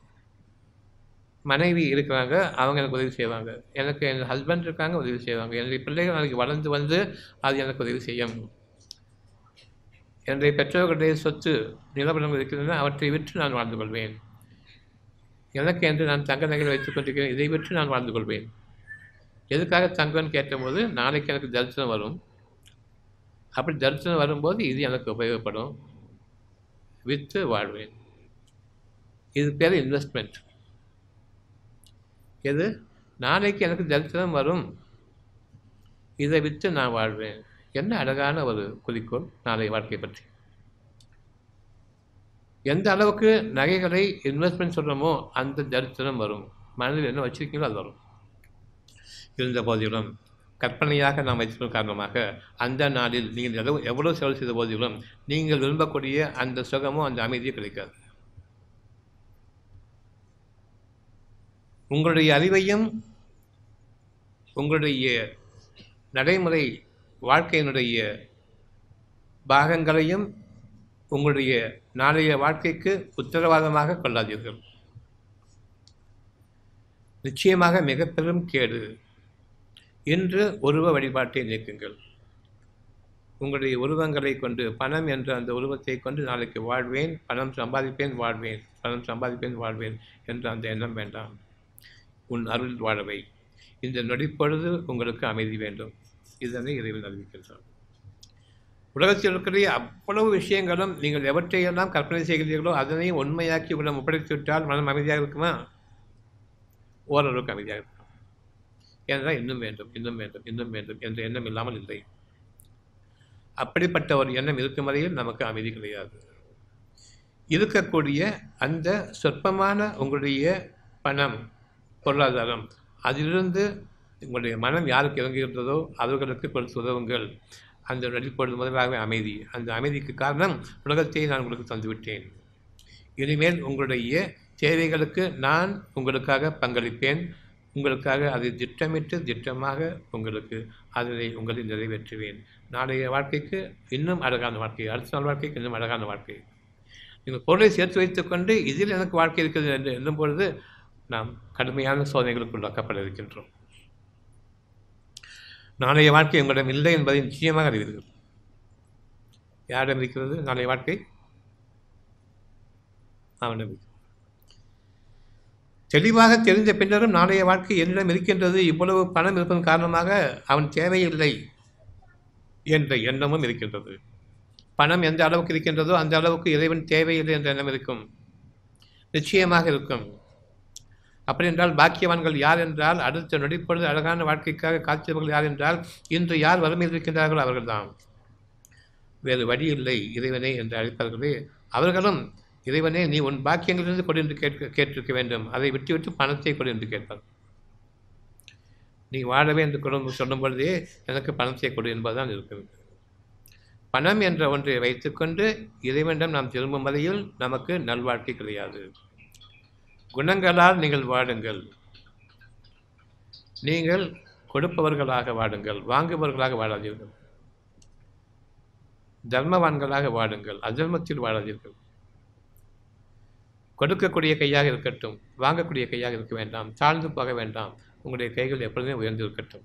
மனைவி இருக்கிறாங்க அவங்க எனக்கு உதவி செய்வாங்க எனக்கு என் ஹஸ்பண்ட் இருக்காங்க உதவி செய்வாங்க என்னுடைய பிள்ளைகள் நாளைக்கு வளர்ந்து வந்து அது எனக்கு உதவி செய்யும் என்னுடைய பெற்றோர்களுடைய சொத்து நிலப்படங்கள் இருக்கின்றன அவற்றை விற்று நான் வாழ்ந்து கொள்வேன் எனக்கு என்று நான் தங்க நகைகள் வைத்துக் கொண்டிருக்கிறேன் இதை விற்று நான் வாழ்ந்து கொள்வேன் எதுக்காக தங்கம்னு கேட்டபோது நாளைக்கு எனக்கு தரிசனம் வரும் அப்படி தரிசனம் வரும்போது இது எனக்கு உபயோகப்படும் விற்று வாழ்வேன் இது பேர் இன்வெஸ்ட்மெண்ட் எது நாளைக்கு எனக்கு தரிசனம் வரும் இதை விற்று நான் வாழ்வேன் என்ன அழகான ஒரு குறிக்கோள் நாளை வாழ்க்கை பற்றி எந்த அளவுக்கு நகைகளை இன்வெஸ்ட்மெண்ட் சொல்கிறோமோ அந்த தரிசனம் வரும் மனதில் என்ன வச்சிருக்கீங்களோ அது வரும் இருந்த போதிலும் கற்பனையாக நாம் வைத்திருக்கும் காரணமாக அந்த நாளில் நீங்கள் எவ்வளவு எவ்வளோ செலவு செய்த போதிலும் நீங்கள் விரும்பக்கூடிய அந்த சுகமோ அந்த அமைதியோ கிடைக்காது உங்களுடைய அறிவையும் உங்களுடைய நடைமுறை வாழ்க்கையினுடைய பாகங்களையும் உங்களுடைய நாளைய வாழ்க்கைக்கு உத்தரவாதமாக கொள்ளாதீர்கள் நிச்சயமாக மிக பெரும் கேடு இன்று உருவ வழிபாட்டை நீக்குங்கள் உங்களுடைய உருவங்களை கொண்டு பணம் என்ற அந்த உருவத்தை கொண்டு நாளைக்கு வாழ்வேன் பணம் சம்பாதிப்பேன் வாழ்வேன் பணம் சம்பாதிப்பேன் வாழ்வேன் என்ற அந்த எண்ணம் வேண்டாம் உன் அருள் வாழவை இந்த நொடிப்பொழுது உங்களுக்கு அமைதி வேண்டும் இதனை இறைவன் அறிவிக்கின்றான் உலகத்தில் இருக்கிற அவ்வளவு விஷயங்களும் நீங்கள் எவற்றையெல்லாம் கற்பனை செய்கிறீர்களோ அதனையும் உண்மையாக்கி உங்களை ஒப்படைத்து விட்டால் மனம் அமைதியாக இருக்குமா ஓரளவுக்கு அமைதியாக இருக்கும் ஏனென்றால் இன்னும் வேண்டும் இன்னும் வேண்டும் இன்னும் வேண்டும் என்ற எண்ணம் இல்லாமல் இல்லை அப்படிப்பட்ட ஒரு எண்ணம் இருக்கும் வரையில் நமக்கு அமைதி கிடையாது இருக்கக்கூடிய அந்த சொற்பமான உங்களுடைய பணம் பொருளாதாரம் அதிலிருந்து உங்களுடைய மனம் யாருக்கு இறங்குகின்றதோ அவர்களுக்கு கொடுத்து உதவுங்கள் அந்த நடிப்பொழுது முதலாகவே அமைதி அந்த அமைதிக்கு காரணம் உலகத்தை நான் உங்களுக்கு தந்துவிட்டேன் இனிமேல் உங்களுடைய தேவைகளுக்கு நான் உங்களுக்காக பங்களிப்பேன் உங்களுக்காக அதை திட்டமிட்டு திட்டமாக உங்களுக்கு அதனை உங்களை நிறைவேற்றுவேன் நாளைய வாழ்க்கைக்கு இன்னும் அழகான வாழ்க்கை அடுத்த நாள் வாழ்க்கைக்கு இன்னும் அழகான வாழ்க்கை நீங்கள் பொருளை சேர்த்து வைத்துக்கொண்டு இதில் எனக்கு வாழ்க்கை இருக்குது என்று எண்ணும் பொழுது நாம் கடுமையான சோதனைகளுக்கு உள்ளாக்கப்பட இருக்கின்றோம் நாளைய வாழ்க்கை உங்களிடம் இல்லை என்பதை நிச்சயமாக அறிவீர்கள் யாரிடம் இருக்கிறது நாளைய வாழ்க்கை அவனிடம் இருக்கிறது தெளிவாக தெரிந்த பின்னரும் நாளைய வாழ்க்கை என்னிடம் இருக்கின்றது இவ்வளவு பணம் இருப்பதன் காரணமாக அவன் தேவையில்லை என்ற எண்ணமும் இருக்கின்றது பணம் எந்த அளவுக்கு இருக்கின்றதோ அந்த அளவுக்கு இறைவன் தேவையில்லை என்ற எண்ணம் இருக்கும் நிச்சயமாக இருக்கும் அப்படி என்றால் பாக்கியவான்கள் யார் என்றால் அடுத்த நொடிப்பொழுது அழகான வாழ்க்கைக்காக காத்தியவர்கள் யார் என்றால் இன்று யார் வறுமையில் இருக்கின்றார்களோ அவர்கள்தான் வேறு வழி இல்லை இறைவனே என்று அழைப்பார்களே அவர்களும் இறைவனே நீ உன் பாக்கியங்களிலிருந்து கொடு என்று கேட்க கேட்டிருக்க வேண்டும் அதை விட்டுவிட்டு பணத்தை கொடு என்று கேட்பார் நீ வாழவே என்று கொடு சொல்லும் பொழுதே எனக்கு பணத்தை கொடு என்பதுதான் இருக்கிறது பணம் என்ற ஒன்றை வைத்துக்கொண்டு இறைவனிடம் நாம் திரும்பும் வரையில் நமக்கு நல்வாழ்க்கை கிடையாது குணங்களால் நீங்கள் வாடுங்கள் நீங்கள் கொடுப்பவர்களாக வாடுங்கள் வாங்குபவர்களாக வாழாதீர்கள் தர்மவான்களாக வாடுங்கள் அதர்மத்தில் வாழாதீர்கள் கொடுக்கக்கூடிய கையாக இருக்கட்டும் வாங்கக்கூடிய கையாக இருக்க வேண்டாம் தாழ்ந்து போக வேண்டாம் உங்களுடைய கைகள் எப்பொழுதுமே உயர்ந்து இருக்கட்டும்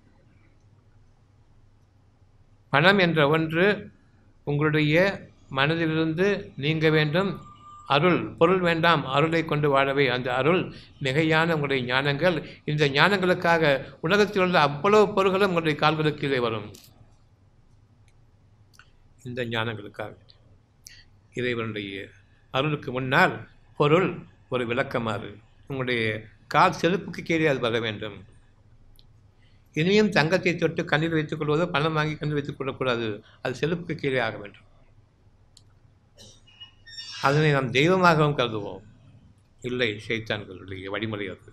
பணம் என்ற ஒன்று உங்களுடைய மனதிலிருந்து நீங்க வேண்டும் அருள் பொருள் வேண்டாம் அருளை கொண்டு வாழவே அந்த அருள் மிகையான உங்களுடைய ஞானங்கள் இந்த ஞானங்களுக்காக உலகத்தில் உள்ள அவ்வளவு பொருள்களும் உங்களுடைய கால்களுக்கு கீழே வரும் இந்த ஞானங்களுக்காக இறைவனுடைய அருளுக்கு முன்னால் பொருள் ஒரு விளக்கமாறு உங்களுடைய கால் செருப்புக்கு கீழே அது வர வேண்டும் இனியும் தங்கத்தை தொட்டு கண்ணில் வைத்துக் கொள்வதோ பணம் வாங்கி கண்ணில் வைத்துக் கொள்ளக்கூடாது அது செருப்புக்கு கீழே ஆக வேண்டும் அதனை நாம் தெய்வமாகவும் கருதுவோம் இல்லை சைத்தான்களுடைய வழிமுறை அது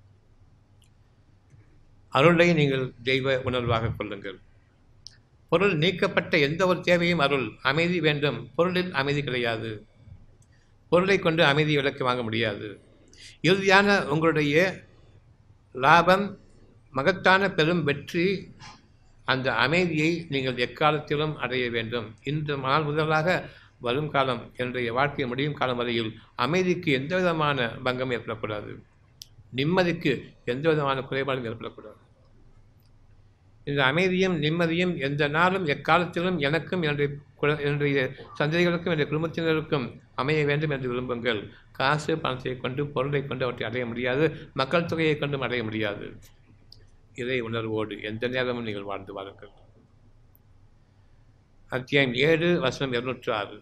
அருளை நீங்கள் தெய்வ உணர்வாக கொள்ளுங்கள் பொருள் நீக்கப்பட்ட எந்த ஒரு தேவையும் அருள் அமைதி வேண்டும் பொருளில் அமைதி கிடையாது பொருளை கொண்டு அமைதி விளக்கு வாங்க முடியாது இறுதியான உங்களுடைய லாபம் மகத்தான பெரும் வெற்றி அந்த அமைதியை நீங்கள் எக்காலத்திலும் அடைய வேண்டும் இன்று நாள் முதலாக வரும் காலம் என்னுடைய வாழ்க்கை முடியும் காலம் வரையில் அமைதிக்கு எந்த விதமான பங்கம் ஏற்படக்கூடாது நிம்மதிக்கு எந்த விதமான குறைபாடும் ஏற்படக்கூடாது இந்த அமைதியும் நிம்மதியும் எந்த நாளும் எக்காலத்திலும் எனக்கும் என்னுடைய குழ- என்னுடைய சந்ததிகளுக்கும் என்னுடைய குடும்பத்தினருக்கும் அமைய வேண்டும் என்று விரும்புங்கள் காசு பணத்தை கொண்டு பொருளை கொண்டு அவற்றை அடைய முடியாது மக்கள் தொகையை கொண்டும் அடைய முடியாது இதை உணர்வோடு எந்த நேரமும் நீங்கள் வாழ்ந்து வாருங்கள் அத்தியாயம் ஏழு வசனம் இருநூற்று ஆறு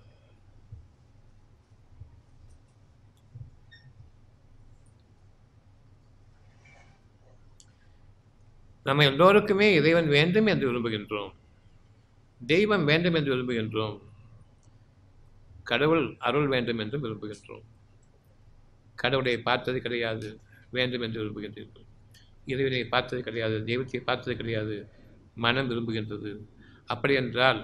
நம்ம எல்லோருக்குமே இறைவன் வேண்டும் என்று விரும்புகின்றோம் தெய்வம் வேண்டும் என்று விரும்புகின்றோம் கடவுள் அருள் வேண்டும் என்று விரும்புகின்றோம் கடவுளை பார்த்தது கிடையாது வேண்டும் என்று விரும்புகின்றீர்கள் இறைவனை பார்த்தது கிடையாது தெய்வத்தை பார்த்தது கிடையாது மனம் விரும்புகின்றது அப்படி என்றால்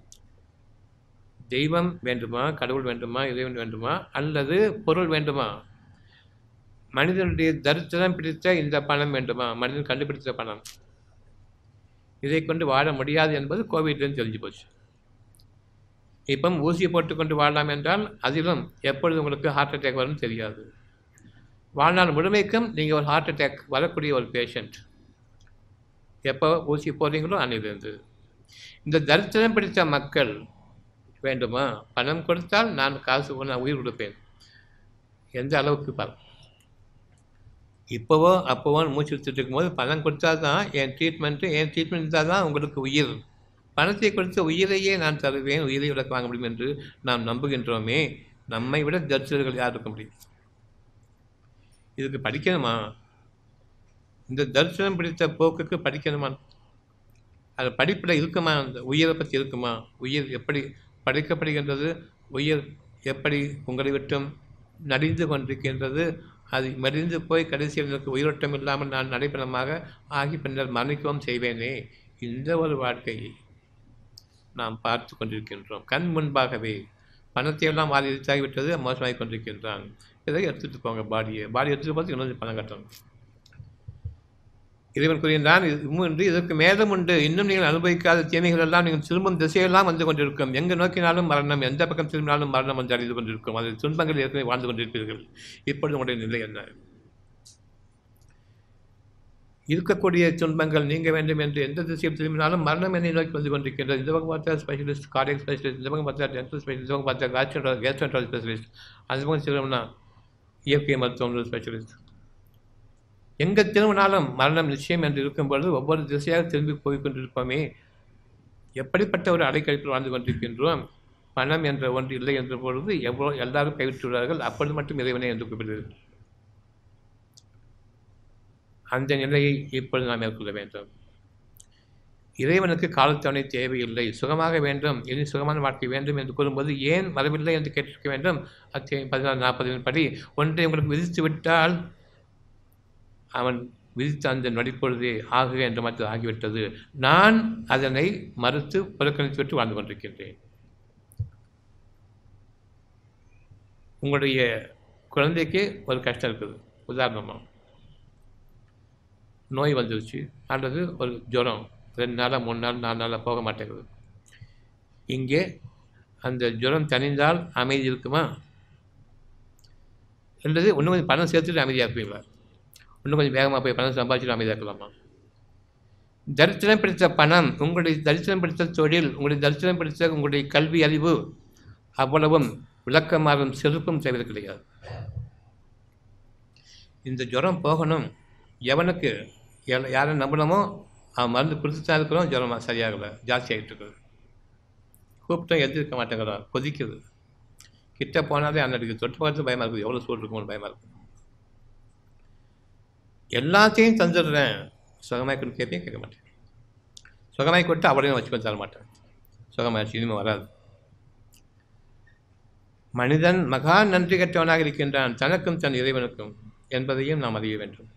தெய்வம் வேண்டுமா கடவுள் வேண்டுமா இறைவன் வேண்டுமா அல்லது பொருள் வேண்டுமா மனிதனுடைய தரித்திரம் பிடித்த இந்த பணம் வேண்டுமா மனிதன் கண்டுபிடித்த பணம் இதை கொண்டு வாழ முடியாது என்பது கோவிட்லேருந்து தெரிஞ்சு போச்சு இப்போ ஊசி போட்டுக்கொண்டு வாழலாம் என்றால் அதிலும் எப்பொழுது உங்களுக்கு ஹார்ட் அட்டாக் வரும்னு தெரியாது வாழ்நாள் முழுமைக்கும் நீங்கள் ஒரு ஹார்ட் அட்டாக் வரக்கூடிய ஒரு பேஷண்ட் எப்போ ஊசி போடுறீங்களோ அன்னிலிருந்து இந்த தரித்திரம் பிடித்த மக்கள் வேண்டுமா பணம் கொடுத்தால் நான் காசு நான் உயிர் கொடுப்பேன் எந்த அளவுக்கு பாரு இப்போவோ அப்போவோ மூச்சு விட்டுட்டு இருக்கும்போது பணம் கொடுத்தா தான் என் ட்ரீட்மெண்ட்டு என் ட்ரீட்மெண்ட் இருந்தால் தான் உங்களுக்கு உயிர் பணத்தை கொடுத்த உயிரையே நான் தருவேன் உயிரை விளக்க வாங்க முடியும் என்று நாம் நம்புகின்றோமே நம்மை விட தரிசனர்கள் யார் இருக்க முடியும் இதுக்கு படிக்கணுமா இந்த தரிசனம் பிடித்த போக்குக்கு படிக்கணுமா அது படிப்பில் இருக்குமா அந்த உயிரை பற்றி இருக்குமா உயிர் எப்படி படிக்கப்படுகின்றது உயிர் எப்படி உங்களை விட்டும் நடிந்து கொண்டிருக்கின்றது அது மடிந்து போய் கடைசியில் எனக்கு உயிரோட்டம் இல்லாமல் நான் நடைபெறமாக ஆகி பின்னர் மரணிக்கவும் செய்வேனே இந்த ஒரு வாழ்க்கையை நாம் பார்த்து கொண்டிருக்கின்றோம் கண் முன்பாகவே பணத்தை எல்லாம் வாரி இழுத்தாகிவிட்டது மோசமாகி கொண்டிருக்கின்றான் இதை எடுத்துகிட்டு போங்க பாடியை பாடி எடுத்துகிட்டு போது இன்னொரு பணம் கட்டணும் இறைவன் கூறுகின்றான் உண்டு இதற்கு மேலும் உண்டு இன்னும் நீங்கள் அனுபவிக்காத தீமைகள் எல்லாம் நீங்கள் திரும்பும் திசையெல்லாம் வந்து கொண்டிருக்கும் எங்கு நோக்கினாலும் மரணம் எந்த பக்கம் திரும்பினாலும் மரணம் வந்து அடைந்து கொண்டிருக்கும் அது துன்பங்கள் ஏற்கனவே வாழ்ந்து கொண்டிருப்பீர்கள் இப்பொழுது உங்களுடைய நிலை என்ன இருக்கக்கூடிய துன்பங்கள் நீங்க வேண்டும் என்று எந்த திசையில் திரும்பினாலும் மரணம் என்னை நோக்கி வந்து கொண்டிருக்கின்றது இந்த பக்கம் பார்த்தா ஸ்பெஷலிஸ்ட் கார்டியக் ஸ்பெஷலிஸ்ட் இந்த பக்கம் பார்த்தா டென்டல் ஸ்பெஷலிஸ்ட் இந்த பக்கம் பார்த்தா கேஸ்ட்ரோ கேஸ்ட்ரோன்ட்ரால் ஸ்பெஷலிஸ்ட் அந்த பக்கம் திரும்பினா இயற்கை மருத்துவம் ஸ்பெஷலிஸ்ட் எங்கே திரும்பினாலும் மரணம் நிச்சயம் என்று இருக்கும் பொழுது ஒவ்வொரு திசையாக திரும்பி போய் கொண்டிருப்போமே எப்படிப்பட்ட ஒரு அடைக்கழிப்பில் வாழ்ந்து கொண்டிருக்கின்றோம் பணம் என்ற ஒன்று இல்லை என்ற பொழுது எவ்வளோ எல்லாரும் கைவிட்டுள்ளார்கள் அப்பொழுது மட்டும் இறைவனை என்று கூப்பிடுகிறது அந்த நிலையை இப்பொழுது நாம் மேற்கொள்ள வேண்டும் இறைவனுக்கு காலத்தவணை தேவையில்லை சுகமாக வேண்டும் இனி சுகமான வாழ்க்கை வேண்டும் என்று கூறும்போது ஏன் வரவில்லை என்று கேட்டிருக்க வேண்டும் அத்தியாயம் பதினாறு நாற்பதின் படி ஒன்றை உங்களுக்கு விதித்து விட்டால் அவன் விதித்த அந்த நொடிப்பொழுதே ஆகுக என்ற மாதிரி ஆகிவிட்டது நான் அதனை மறுத்து புறக்கணித்து விட்டு வாழ்ந்து கொண்டிருக்கின்றேன் உங்களுடைய குழந்தைக்கு ஒரு கஷ்டம் இருக்குது உதாரணமாக நோய் வந்துருச்சு அல்லது ஒரு ஜுரம் ரெண்டு நாளாக மூணு நாள் நாலு நாளாக போக மாட்டேங்குது இங்கே அந்த ஜுரம் தணிந்தால் அமைதி இருக்குமா அல்லது இன்னும் கொஞ்சம் பணம் சேர்த்துட்டு அமைதியாக இருப்பீங்களா இன்னும் கொஞ்சம் வேகமாக போய் பணம் சம்பாதிச்சுட்டு அமைதியாக இருக்கலாமா தரித்திரம் பிடித்த பணம் உங்களுடைய தரித்திரம் பிடித்த தொழில் உங்களுடைய தரித்திரம் பிடித்த உங்களுடைய கல்வி அறிவு அவ்வளவும் விளக்கமாறும் செருப்பும் செய்வது கிடையாது இந்த ஜுரம் போகணும் எவனுக்கு யாரை நம்பணுமோ அவன் மருந்து கொடுத்து தான் இருக்கிறோம் ஜுரம் சரியாகலை ஜாஸ்தி ஆகிட்டு இருக்குது கூப்பிட்டோம் எதிர்க்க மாட்டேங்கிறோம் கொதிக்குது கிட்ட போனாலே அன்னைக்கு தொட்டு பார்த்து பயமாக இருக்குது எவ்வளோ சூடு இருக்குமோன்னு பயமாக இருக்குது எல்லாத்தையும் தந்துடுறேன் சுகமாய் கொண்டு கேட்பேன் கேட்க மாட்டேன் சுகமாய் கொட்டு அவளையும் வச்சுக்கொண்டு தர மாட்டேன் சுகமாயிடுச்சு இனிமேல் வராது மனிதன் மகா நன்றி கற்றவனாக இருக்கின்றான் தனக்கும் தன் இறைவனுக்கும் என்பதையும் நாம் அறிய வேண்டும்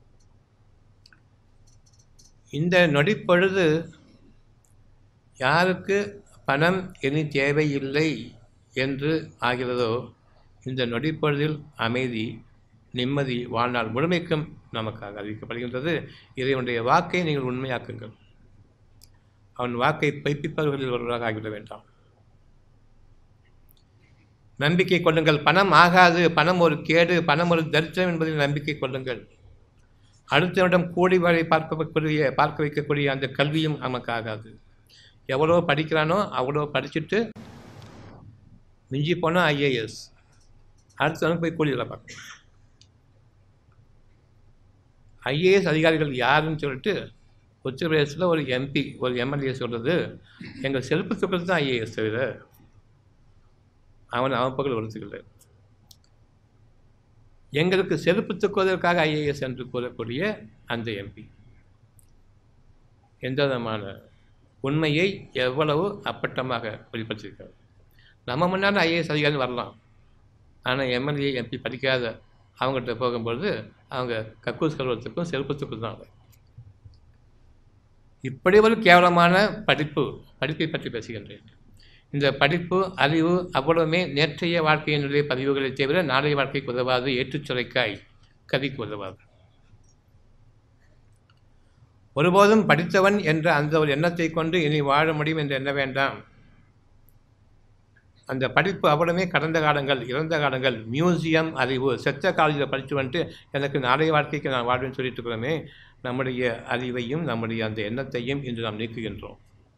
இந்த நொடிப்பொழுது யாருக்கு பணம் இனி தேவையில்லை என்று ஆகிறதோ இந்த நொடிப்பொழுதில் அமைதி நிம்மதி வாழ்நாள் முழுமைக்கும் நமக்காக அறிவிக்கப்படுகின்றது இறைவனுடைய வாக்கை நீங்கள் உண்மையாக்குங்கள் அவன் வாக்கை பொய்ப்பிப்பவர்களில் ஒருவராக ஆகிவிட வேண்டாம் நம்பிக்கை கொள்ளுங்கள் பணம் ஆகாது பணம் ஒரு கேடு பணம் ஒரு தரித்திரம் என்பதில் நம்பிக்கை கொள்ளுங்கள் அடுத்தவரிடம் கூடி வரை பார்க்கக்கூடிய பார்க்க வைக்கக்கூடிய அந்த கல்வியும் நமக்கு ஆகாது எவ்வளோ படிக்கிறானோ அவ்வளோ படிச்சுட்டு மிஞ்சி போனால் ஐஏஎஸ் அடுத்தவனுக்கு போய் கூலி வேலை பார்க்கணும் ஐஏஎஸ் அதிகாரிகள் யாருன்னு சொல்லிட்டு உத்தரப்பிரதேசத்தில் ஒரு எம்பி ஒரு எம்எல்ஏ சொல்கிறது எங்கள் செருப்பு துக்கள் தான் ஐஏஎஸ் தவிர அவன் அவன் பக்கம் ஒருத்துக்கல எங்களுக்கு செருப்பு துக்குவதற்காக ஐஏஎஸ் என்று கூறக்கூடிய அந்த எம்பி எந்த விதமான உண்மையை எவ்வளவு அப்பட்டமாக வெளிப்படுத்தியிருக்காங்க நம்ம முன்னாடி ஐஏஎஸ் அதிகாரி வரலாம் ஆனால் எம்எல்ஏ எம்பி படிக்காத அவங்ககிட்ட போகும்பொழுது அவங்க கக்கூஸ் கல்வத்துக்கும் செருப்பத்துக்கும் தான் இப்படி ஒரு கேவலமான படிப்பு படிப்பை பற்றி பேசுகின்றேன் இந்த படிப்பு அறிவு அவ்வளவுமே நேற்றைய வாழ்க்கையினுடைய பதிவுகளை தவிர நாளைய வாழ்க்கைக்கு உதவாது ஏற்றுச் சுரைக்காய் கதிக்கு உதவாது ஒருபோதும் படித்தவன் என்ற அந்த ஒரு எண்ணத்தை கொண்டு இனி வாழ முடியும் என்று எண்ண வேண்டாம் அந்த படிப்பு அவ்வளவுமே கடந்த காலங்கள் இறந்த காலங்கள் மியூசியம் அறிவு செத்த காலேஜில் படித்து வந்துட்டு எனக்கு நாளைய வாழ்க்கைக்கு நான் வாழ்வேன்னு சொல்லிட்டு இருக்கிறோமே நம்முடைய அறிவையும் நம்முடைய அந்த எண்ணத்தையும் இன்று நாம் நீக்குகின்றோம்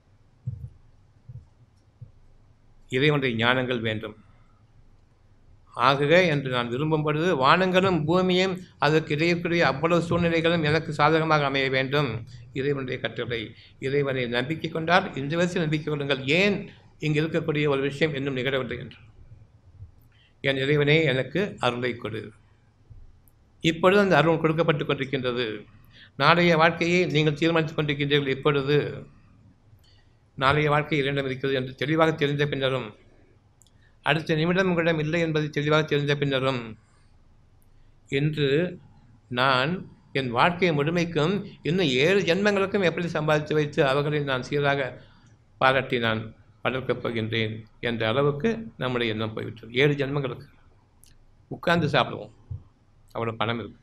இறைவனுடைய ஞானங்கள் வேண்டும் ஆகுக என்று நான் விரும்பும் பொழுது வானங்களும் பூமியும் அதற்கு இடையக்கூடிய அவ்வளவு சூழ்நிலைகளும் எனக்கு சாதகமாக அமைய வேண்டும் இறைவனுடைய கட்டளை இறைவனை நம்பிக்கை கொண்டால் இந்த வயசில் நம்பிக்கை கொள்ளுங்கள் ஏன் இங்கு இருக்கக்கூடிய ஒரு விஷயம் இன்னும் நிகழவில்லை என்று என் இறைவனே எனக்கு அருளை கொடு இப்பொழுது அந்த அருள் கொடுக்கப்பட்டு கொண்டிருக்கின்றது நாளைய வாழ்க்கையை நீங்கள் தீர்மானித்துக் கொண்டிருக்கின்றீர்கள் இப்பொழுது நாளைய வாழ்க்கை இரண்டும் இருக்கிறது என்று தெளிவாக தெரிந்த பின்னரும் அடுத்த நிமிடம் உங்களிடம் இல்லை என்பதை தெளிவாக தெரிந்த பின்னரும் என்று நான் என் வாழ்க்கை முழுமைக்கும் இன்னும் ஏழு ஜென்மங்களுக்கும் எப்படி சம்பாதித்து வைத்து அவர்களை நான் சீராக பாராட்டி நான் வளர்க்கப் போகின்றேன் என்ற அளவுக்கு நம்முடைய எண்ணம் போய்விட்டது ஏழு ஜென்மங்களுக்கு உட்கார்ந்து சாப்பிடுவோம் அவ்வளோ பணம் இருக்கு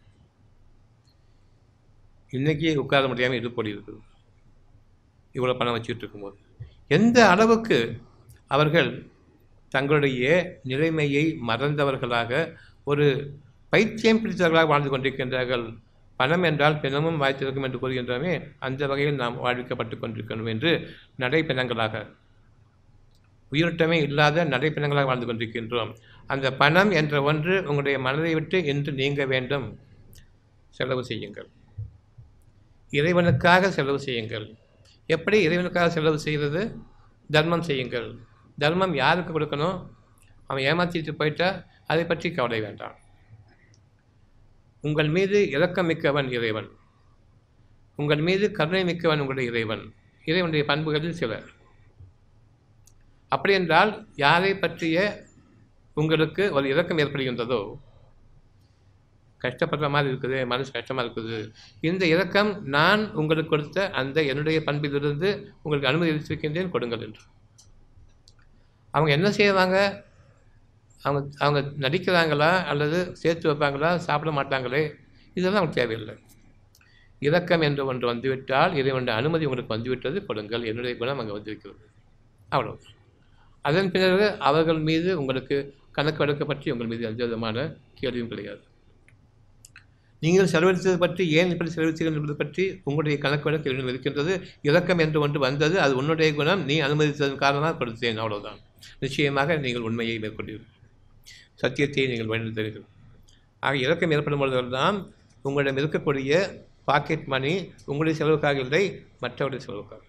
இன்றைக்கி உட்கார முடியாமல் இது போடி இருக்குது இவ்வளோ பணம் வச்சுட்டு இருக்கும்போது எந்த அளவுக்கு அவர்கள் தங்களுடைய நிலைமையை மறந்தவர்களாக ஒரு பைத்தியம் பிடித்தவர்களாக வாழ்ந்து கொண்டிருக்கின்றார்கள் பணம் என்றால் பிணமும் வாய்த்திருக்கும் என்று கூறுகின்றோமே அந்த வகையில் நாம் வாழ்விக்கப்பட்டு கொண்டிருக்கணும் என்று நடைப்பிணங்களாக உயிரோட்டமே இல்லாத நடைப்பிணங்களாக வாழ்ந்து கொண்டிருக்கின்றோம் அந்த பணம் என்ற ஒன்று உங்களுடைய மனதை விட்டு இன்று நீங்க வேண்டும் செலவு செய்யுங்கள் இறைவனுக்காக செலவு செய்யுங்கள் எப்படி இறைவனுக்காக செலவு செய்கிறது தர்மம் செய்யுங்கள் தர்மம் யாருக்கு கொடுக்கணும் அவன் ஏமாற்றிட்டு போயிட்டா அதை பற்றி கவலை வேண்டாம் உங்கள் மீது இரக்கம் மிக்கவன் இறைவன் உங்கள் மீது கருணை மிக்கவன் உங்களுடைய இறைவன் இறைவனுடைய பண்புகளில் சிலர் அப்படி என்றால் யாரை பற்றிய உங்களுக்கு ஒரு இரக்கம் ஏற்படுகின்றதோ கஷ்டப்படுற மாதிரி இருக்குது மனசு கஷ்டமாக இருக்குது இந்த இரக்கம் நான் உங்களுக்கு கொடுத்த அந்த என்னுடைய பண்பிலிருந்து உங்களுக்கு அனுமதி அளித்திருக்கின்றேன் கொடுங்கள் என்று அவங்க என்ன செய்வாங்க அவங்க அவங்க நடிக்கிறாங்களா அல்லது சேர்த்து வைப்பாங்களா சாப்பிட மாட்டாங்களே இதெல்லாம் அவங்களுக்கு தேவையில்லை இரக்கம் என்று ஒன்று வந்துவிட்டால் இறைவனுடைய அனுமதி உங்களுக்கு வந்துவிட்டது கொடுங்கள் என்னுடைய குணம் அங்கே வந்திருக்கிறது அவ்வளோ அதன் பிறகு அவர்கள் மீது உங்களுக்கு கணக்கு வழக்கு பற்றி உங்கள் மீது எந்த விதமான கேள்வியும் கிடையாது நீங்கள் செலவழித்தது பற்றி ஏன் இப்படி செலவழித்தீர்கள் என்பது பற்றி உங்களுடைய கணக்கு வழக்கு என்னிடம் இருக்கின்றது இரக்கம் என்று ஒன்று வந்தது அது உன்னுடைய குணம் நீ அனுமதித்ததன் காரணமாக கொடுத்தேன் அவ்வளவுதான் நிச்சயமாக நீங்கள் உண்மையை மேற்கொண்டீர்கள் சத்தியத்தை நீங்கள் வழிநடத்தீர்கள் ஆக இறக்கம் ஏற்படும் பொழுதுதான் உங்களிடம் இருக்கக்கூடிய பாக்கெட் மணி உங்களுடைய செலவுக்காக இல்லை மற்றவருடைய செலவுக்காக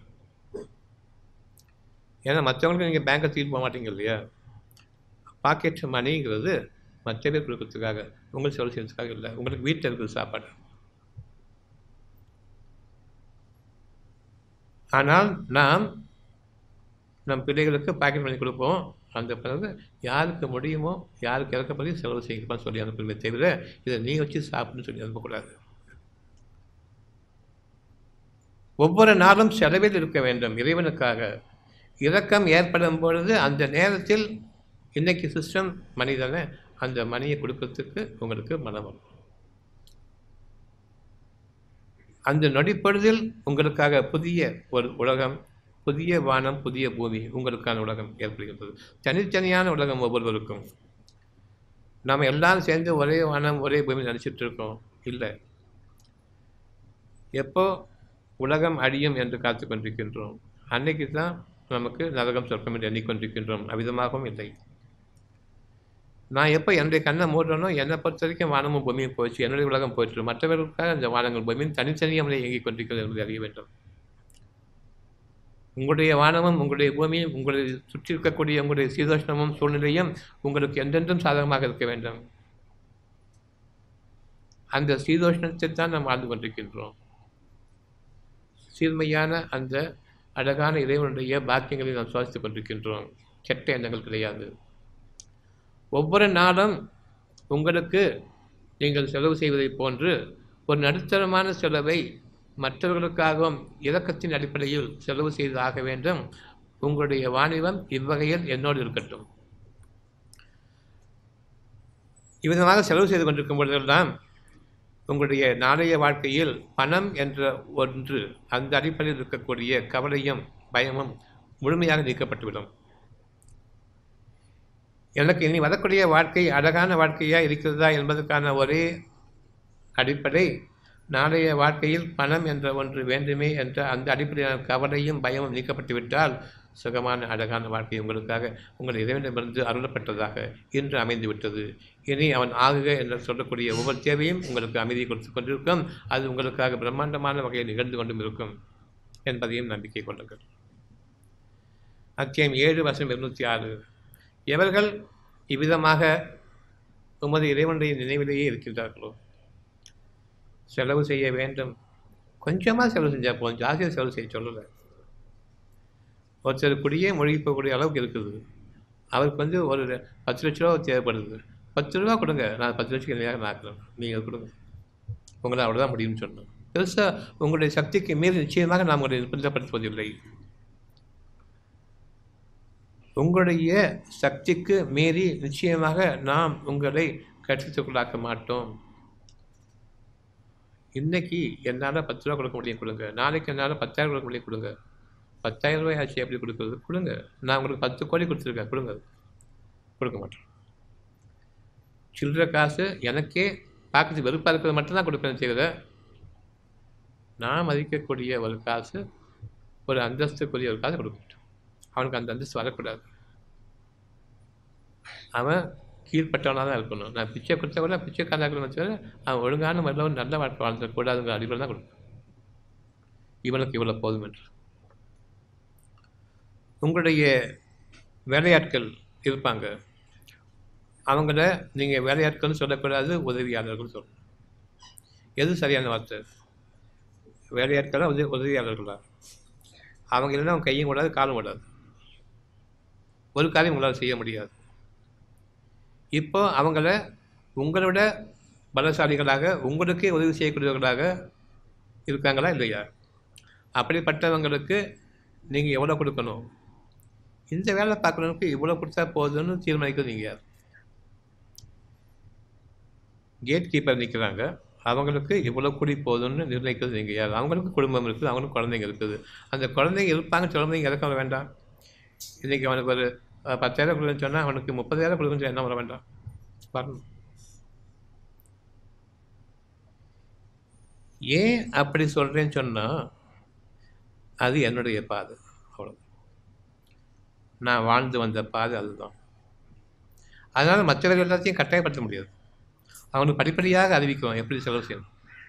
ஏன்னா மற்றவங்களுக்கு நீங்கள் பேங்கை தூக்கிட்டு போக மாட்டீங்க இல்லையா பாக்கெட் மணிங்கிறது மற்ற பேர் கொடுக்கறதுக்காக உங்கள் செலவு செய்யறதுக்காக இல்லை உங்களுக்கு வீட்டில் இருக்குது சாப்பாடு ஆனால் நாம் நம் பிள்ளைகளுக்கு பாக்கெட் பண்ணி கொடுப்போம் அந்த பிறகு யாருக்கு முடியுமோ யாருக்கு இறக்கப்படி செலவு செய்யணும்னு சொல்லி அனுப்புமே தவிர இதை நீ வச்சு சாப்பிடுன்னு சொல்லி அனுப்பக்கூடாது ஒவ்வொரு நாளும் செலவில் இருக்க வேண்டும் இறைவனுக்காக இரக்கம் ஏற்படும் பொழுது அந்த நேரத்தில் இன்னைக்கு சிஸ்டம் மனிதனை அந்த மணியை கொடுக்கறதுக்கு உங்களுக்கு மனம் வரும் அந்த நொடிப்பொழுதில் உங்களுக்காக புதிய ஒரு உலகம் புதிய வானம் புதிய பூமி உங்களுக்கான உலகம் ஏற்படுகின்றது தனித்தனியான உலகம் ஒவ்வொருவருக்கும் நாம் எல்லாரும் சேர்ந்து ஒரே வானம் ஒரே பூமி நினச்சிட்டு இருக்கோம் இல்லை எப்போ உலகம் அழியும் என்று காத்து கொண்டிருக்கின்றோம் அன்னைக்கு தான் நமக்கு நரகம் சொர்க்கம் என்று எண்ணிக்கொண்டிருக்கின்றோம் அவ்விதமாகவும் இல்லை நான் எப்போ என்னுடைய கண்ணை மூடுறேனோ என்னை பொறுத்த வரைக்கும் வானமும் பூமியும் போயிடுச்சு என்னுடைய உலகம் போயிடுச்சு மற்றவர்களுக்காக அந்த வானங்கள் பூமியும் தனித்தனியாக இயங்கிக் கொண்டிருக்கிறது என்பதை அறிய வேண்டும் உங்களுடைய வானமும் உங்களுடைய பூமியும் உங்களை சுற்றி இருக்கக்கூடிய உங்களுடைய சீதோஷ்ணமும் சூழ்நிலையும் உங்களுக்கு என்றென்றும் சாதகமாக இருக்க வேண்டும் அந்த சீதோஷ்ணத்தை தான் நாம் வாழ்ந்து கொண்டிருக்கின்றோம் சீர்மையான அந்த அழகான இறைவனுடைய பாக்கியங்களை நாம் சுவாசித்துக் கொண்டிருக்கின்றோம் கெட்ட எண்ணங்கள் கிடையாது ஒவ்வொரு நாளும் உங்களுக்கு நீங்கள் செலவு செய்வதைப் போன்று ஒரு நடுத்தரமான செலவை மற்றவர்களுக்காகவும் இரக்கத்தின் அடிப்படையில் செலவு செய்து ஆக வேண்டும் உங்களுடைய வாணிபம் இவ்வகையில் என்னோடு இருக்கட்டும் இவ்விதமாக செலவு செய்து கொண்டிருக்கும் பொழுதெல்லாம் உங்களுடைய நாளைய வாழ்க்கையில் பணம் என்ற ஒன்று அந்த அடிப்படையில் இருக்கக்கூடிய கவலையும் பயமும் முழுமையாக நீக்கப்பட்டுவிடும் எனக்கு இனி வரக்கூடிய வாழ்க்கை அழகான வாழ்க்கையா இருக்கிறதா என்பதற்கான ஒரே அடிப்படை நாளைய வாழ்க்கையில் பணம் என்ற ஒன்று வேண்டுமே என்ற அந்த அடிப்படையான கவலையும் பயமும் நீக்கப்பட்டுவிட்டால் சுகமான அழகான வாழ்க்கை உங்களுக்காக உங்கள் இறைவனிடமிருந்து அருளப்பட்டதாக இன்று அமைந்து விட்டது இனி அவன் ஆகுக என்று சொல்லக்கூடிய ஒவ்வொரு தேவையும் உங்களுக்கு அமைதியை கொடுத்து கொண்டிருக்கும் அது உங்களுக்காக பிரம்மாண்டமான வகையில் நிகழ்ந்து கொண்டும் இருக்கும் என்பதையும் நம்பிக்கை கொள்ளுங்கள் அத்தியாயம் ஏழு வருஷம் இருநூற்றி ஆறு எவர்கள் இவ்விதமாக உமது இறைவனுடைய நினைவிலேயே இருக்கின்றார்களோ செலவு செய்ய வேண்டும் கொஞ்சமாக செலவு செஞ்சால் போதும் ஜாஸ்தியாக செலவு செய்ய சொல்லலை ஒருத்தர் குடியே மொழி போகக்கூடிய அளவுக்கு இருக்குது அவருக்கு வந்து ஒரு பத்து லட்ச ரூபா தேவைப்படுது பத்து ரூபா கொடுங்க நான் பத்து லட்சம் இல்லையாக நாக்கிறேன் நீங்கள் கொடுங்க உங்களால் அவ்வளோதான் முடியும்னு சொன்னோம் பெருசாக உங்களுடைய சக்திக்கு மீறி நிச்சயமாக நாம் உங்களை நிர்பந்தப்படுத்துவதில்லை உங்களுடைய சக்திக்கு மீறி நிச்சயமாக நாம் உங்களை கட்டித்துக்குள்ளாக்க மாட்டோம் இன்னைக்கு என்னால் பத்து ரூபா கொடுக்க முடியும் கொடுங்க நாளைக்கு என்னால் பத்தாயிரம் கொடுக்க முடியும் கொடுங்க பத்தாயிரம் ரூபாய் ஆச்சு எப்படி கொடுக்குறது கொடுங்க நான் உங்களுக்கு பத்து கோடி கொடுத்துருக்கேன் கொடுங்க கொடுக்க மாட்டேன் சில்லற காசு எனக்கே பார்க்கறது வெறுப்பாக இருக்கிறது மட்டும்தான் கொடுப்பேன் செய்கிறத நான் மதிக்கக்கூடிய ஒரு காசு ஒரு அந்தஸ்துக்குரிய ஒரு காசு கொடுக்க மாட்டேன் அவனுக்கு அந்த அந்தஸ்து வரக்கூடாது அவன் கீழ்பட்டவனாக தான் இருக்கணும் நான் பிச்சை கொடுத்தா கூட பிச்சைக்காரனாக இருக்கணும் தவிர அவன் ஒழுங்கான முறையில் ஒரு நல்ல வாழ்க்கை வாழ்ந்துடக்கூடாதுங்கிற அடிப்படையில் தான் கொடுப்பேன் இவனுக்கு இவ்வளோ போதும் என்று உங்களுடைய வேலையாட்கள் இருப்பாங்க அவங்கள நீங்கள் வேலையாட்கள்னு சொல்லக்கூடாது உதவியாளர்கள் சொல்லணும் எது சரியான வார்த்தை வேலையாட்களா உதவி உதவியாளர்களா அவங்க இல்லைன்னா அவங்க கையும் கூடாது காலும் கூடாது ஒரு காரியம் உங்களால் செய்ய முடியாது இப்போ அவங்கள உங்களோட பலசாலிகளாக உங்களுக்கே உதவி செய்யக்கூடியவர்களாக இருக்காங்களா இல்லையா அப்படிப்பட்டவங்களுக்கு நீங்கள் எவ்வளோ கொடுக்கணும் இந்த வேலை பார்க்குறவனுக்கு இவ்வளோ கொடுத்தா போதும்னு தீர்மானிக்கிறது நீங்கள் யார் கேட் கீப்பர் நிற்கிறாங்க அவங்களுக்கு இவ்வளோ கூடி போதும்னு நிர்ணயிக்கிறது நீங்கள் யார் அவங்களுக்கு குடும்பம் இருக்குது அவங்களுக்கு குழந்தைங்க இருக்குது அந்த குழந்தைங்க இருப்பாங்க சொல்லும்போது இறக்க வேண்டாம் இன்றைக்கி அவனுக்கு ஒரு அஹ், பத்தாயிரம் கொடுக்குன்னு சொன்னால் அவனுக்கு முப்பதாயிரம் கொடுக்குன்னு என்ன வர வேண்டாம் வரணும் ஏன் அப்படி சொல்கிறேன்னு சொன்னால் அது என்னுடைய பாதை அவ்வளோ நான் வாழ்ந்து வந்த பாதை அதுதான் அதனால் மற்றவர்கள் எல்லாத்தையும் கட்டாயப்படுத்த முடியாது அவனுக்கு படிப்படியாக அறிவிக்கும் எப்படி செலவு செய்யணும்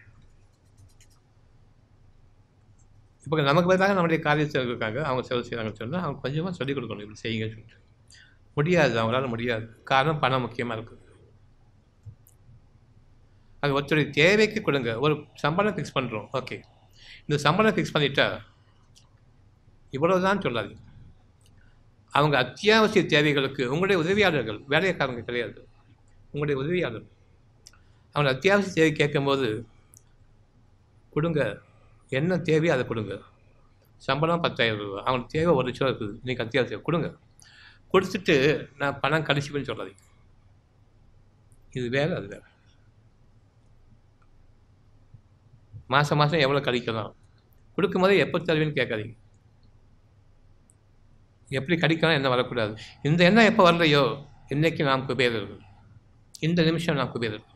இப்போ நமக்கு பதிலாக நம்முடைய காரியத்தில் இருக்காங்க அவங்க செலவு செய்கிறாங்கன்னு சொன்னால் அவங்க கொஞ்சமாக சொல்லிக் கொடுக்கணும் இப்படி செய்யுங்கன்னு சொல்லிட்டு முடியாது அவங்களால முடியாது காரணம் பணம் முக்கியமாக இருக்குது அது ஒருத்தருடைய தேவைக்கு கொடுங்க ஒரு சம்பளம் ஃபிக்ஸ் பண்ணுறோம் ஓகே இந்த சம்பளம் ஃபிக்ஸ் பண்ணிட்டா இவ்வளவுதான் சொல்லாதீங்க அவங்க அத்தியாவசிய தேவைகளுக்கு உங்களுடைய உதவியாளர்கள் வேலைக்காரங்க கிடையாது உங்களுடைய உதவியாளர் அவங்க அத்தியாவசிய தேவை கேட்கும்போது கொடுங்க என்ன தேவையோ அதை கொடுங்க சம்பளம் பத்தாயிரம் ரூபா அவங்களுக்கு தேவை ஒரு லட்சம் இருக்குது இன்னைக்கு அத்தியாவசியம் கொடுங்க கொடுத்துட்டு நான் பணம் கழிச்சுப்பேன்னு சொல்லாதீங்க இது வேறு அது வேறு மாதம் மாதம் எவ்வளோ கழிக்கலாம் கொடுக்கும்போதே எப்போ தருவீன்னு கேட்காதீங்க எப்படி கடிக்கலாம் என்ன வரக்கூடாது இந்த எண்ணம் எப்போ வரலையோ இன்னைக்கு நாம் குபேரர்கள் இந்த நிமிஷம் நாம் குபேரர்கள்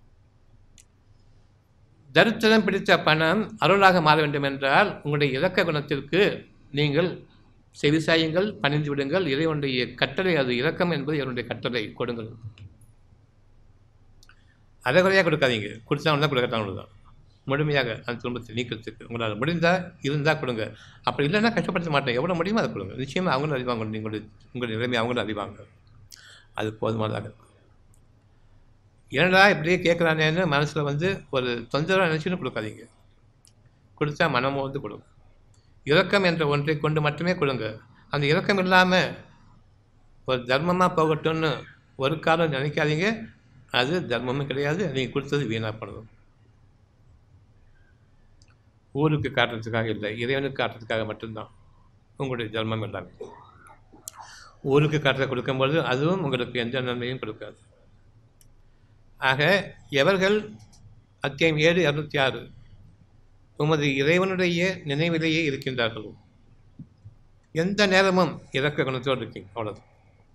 தரித்திரம் பிடித்த பணம் அருளாக மாற வேண்டும் என்றால் உங்களுடைய இலக்க குணத்திற்கு நீங்கள் செவிசாயுங்கள் பணிந்து விடுங்கள் இறைவனுடைய கட்டளை அது இரக்கம் என்பது இவனுடைய கட்டளை கொடுங்கள் அதை குறையாக கொடுக்காதீங்க கொடுத்தா தான் கொடுக்கத்தான் தான் முழுமையாக அந்த துன்பத்தை நீக்கிறதுக்கு உங்களால் முடிந்தால் இருந்தால் கொடுங்க அப்படி இல்லைன்னா கஷ்டப்படுத்த மாட்டேன் எவ்வளோ முடியுமோ அதை கொடுங்க நிச்சயமாக அவங்களும் அறிவாங்க உங்களுடைய உங்களுடைய நிலைமை அவங்களும் அறிவாங்க அது போதுமானதாக இருக்கும் ஏன்டா இப்படியே கேட்குறானேன்னு மனசில் வந்து ஒரு தொந்தரவு நினச்சின்னு கொடுக்காதீங்க கொடுத்தா மனமும் வந்து கொடுங்க இரக்கம் என்ற ஒன்றை கொண்டு மட்டுமே கொடுங்க அந்த இரக்கம் இல்லாமல் ஒரு தர்மமாக போகட்டும்னு ஒரு காலம் நினைக்காதீங்க அது தர்மமும் கிடையாது நீங்கள் கொடுத்தது வீணாக பண்ணணும் ஊருக்கு காட்டுறதுக்காக இல்லை இறைவனுக்கு காட்டுறதுக்காக மட்டும்தான் உங்களுடைய தர்மம் எல்லாமே ஊருக்கு காட்டுற கொடுக்கும்போது அதுவும் உங்களுக்கு எந்த நன்மையும் கொடுக்காது ஆக எவர்கள் அத்தியாயம் ஏழு இரநூத்தி ஆறு உமது இறைவனுடைய நினைவிலேயே இருக்கின்றார்களோ எந்த நேரமும் இறக்க குணத்தோடு இருக்கீங்க அவ்வளோதான்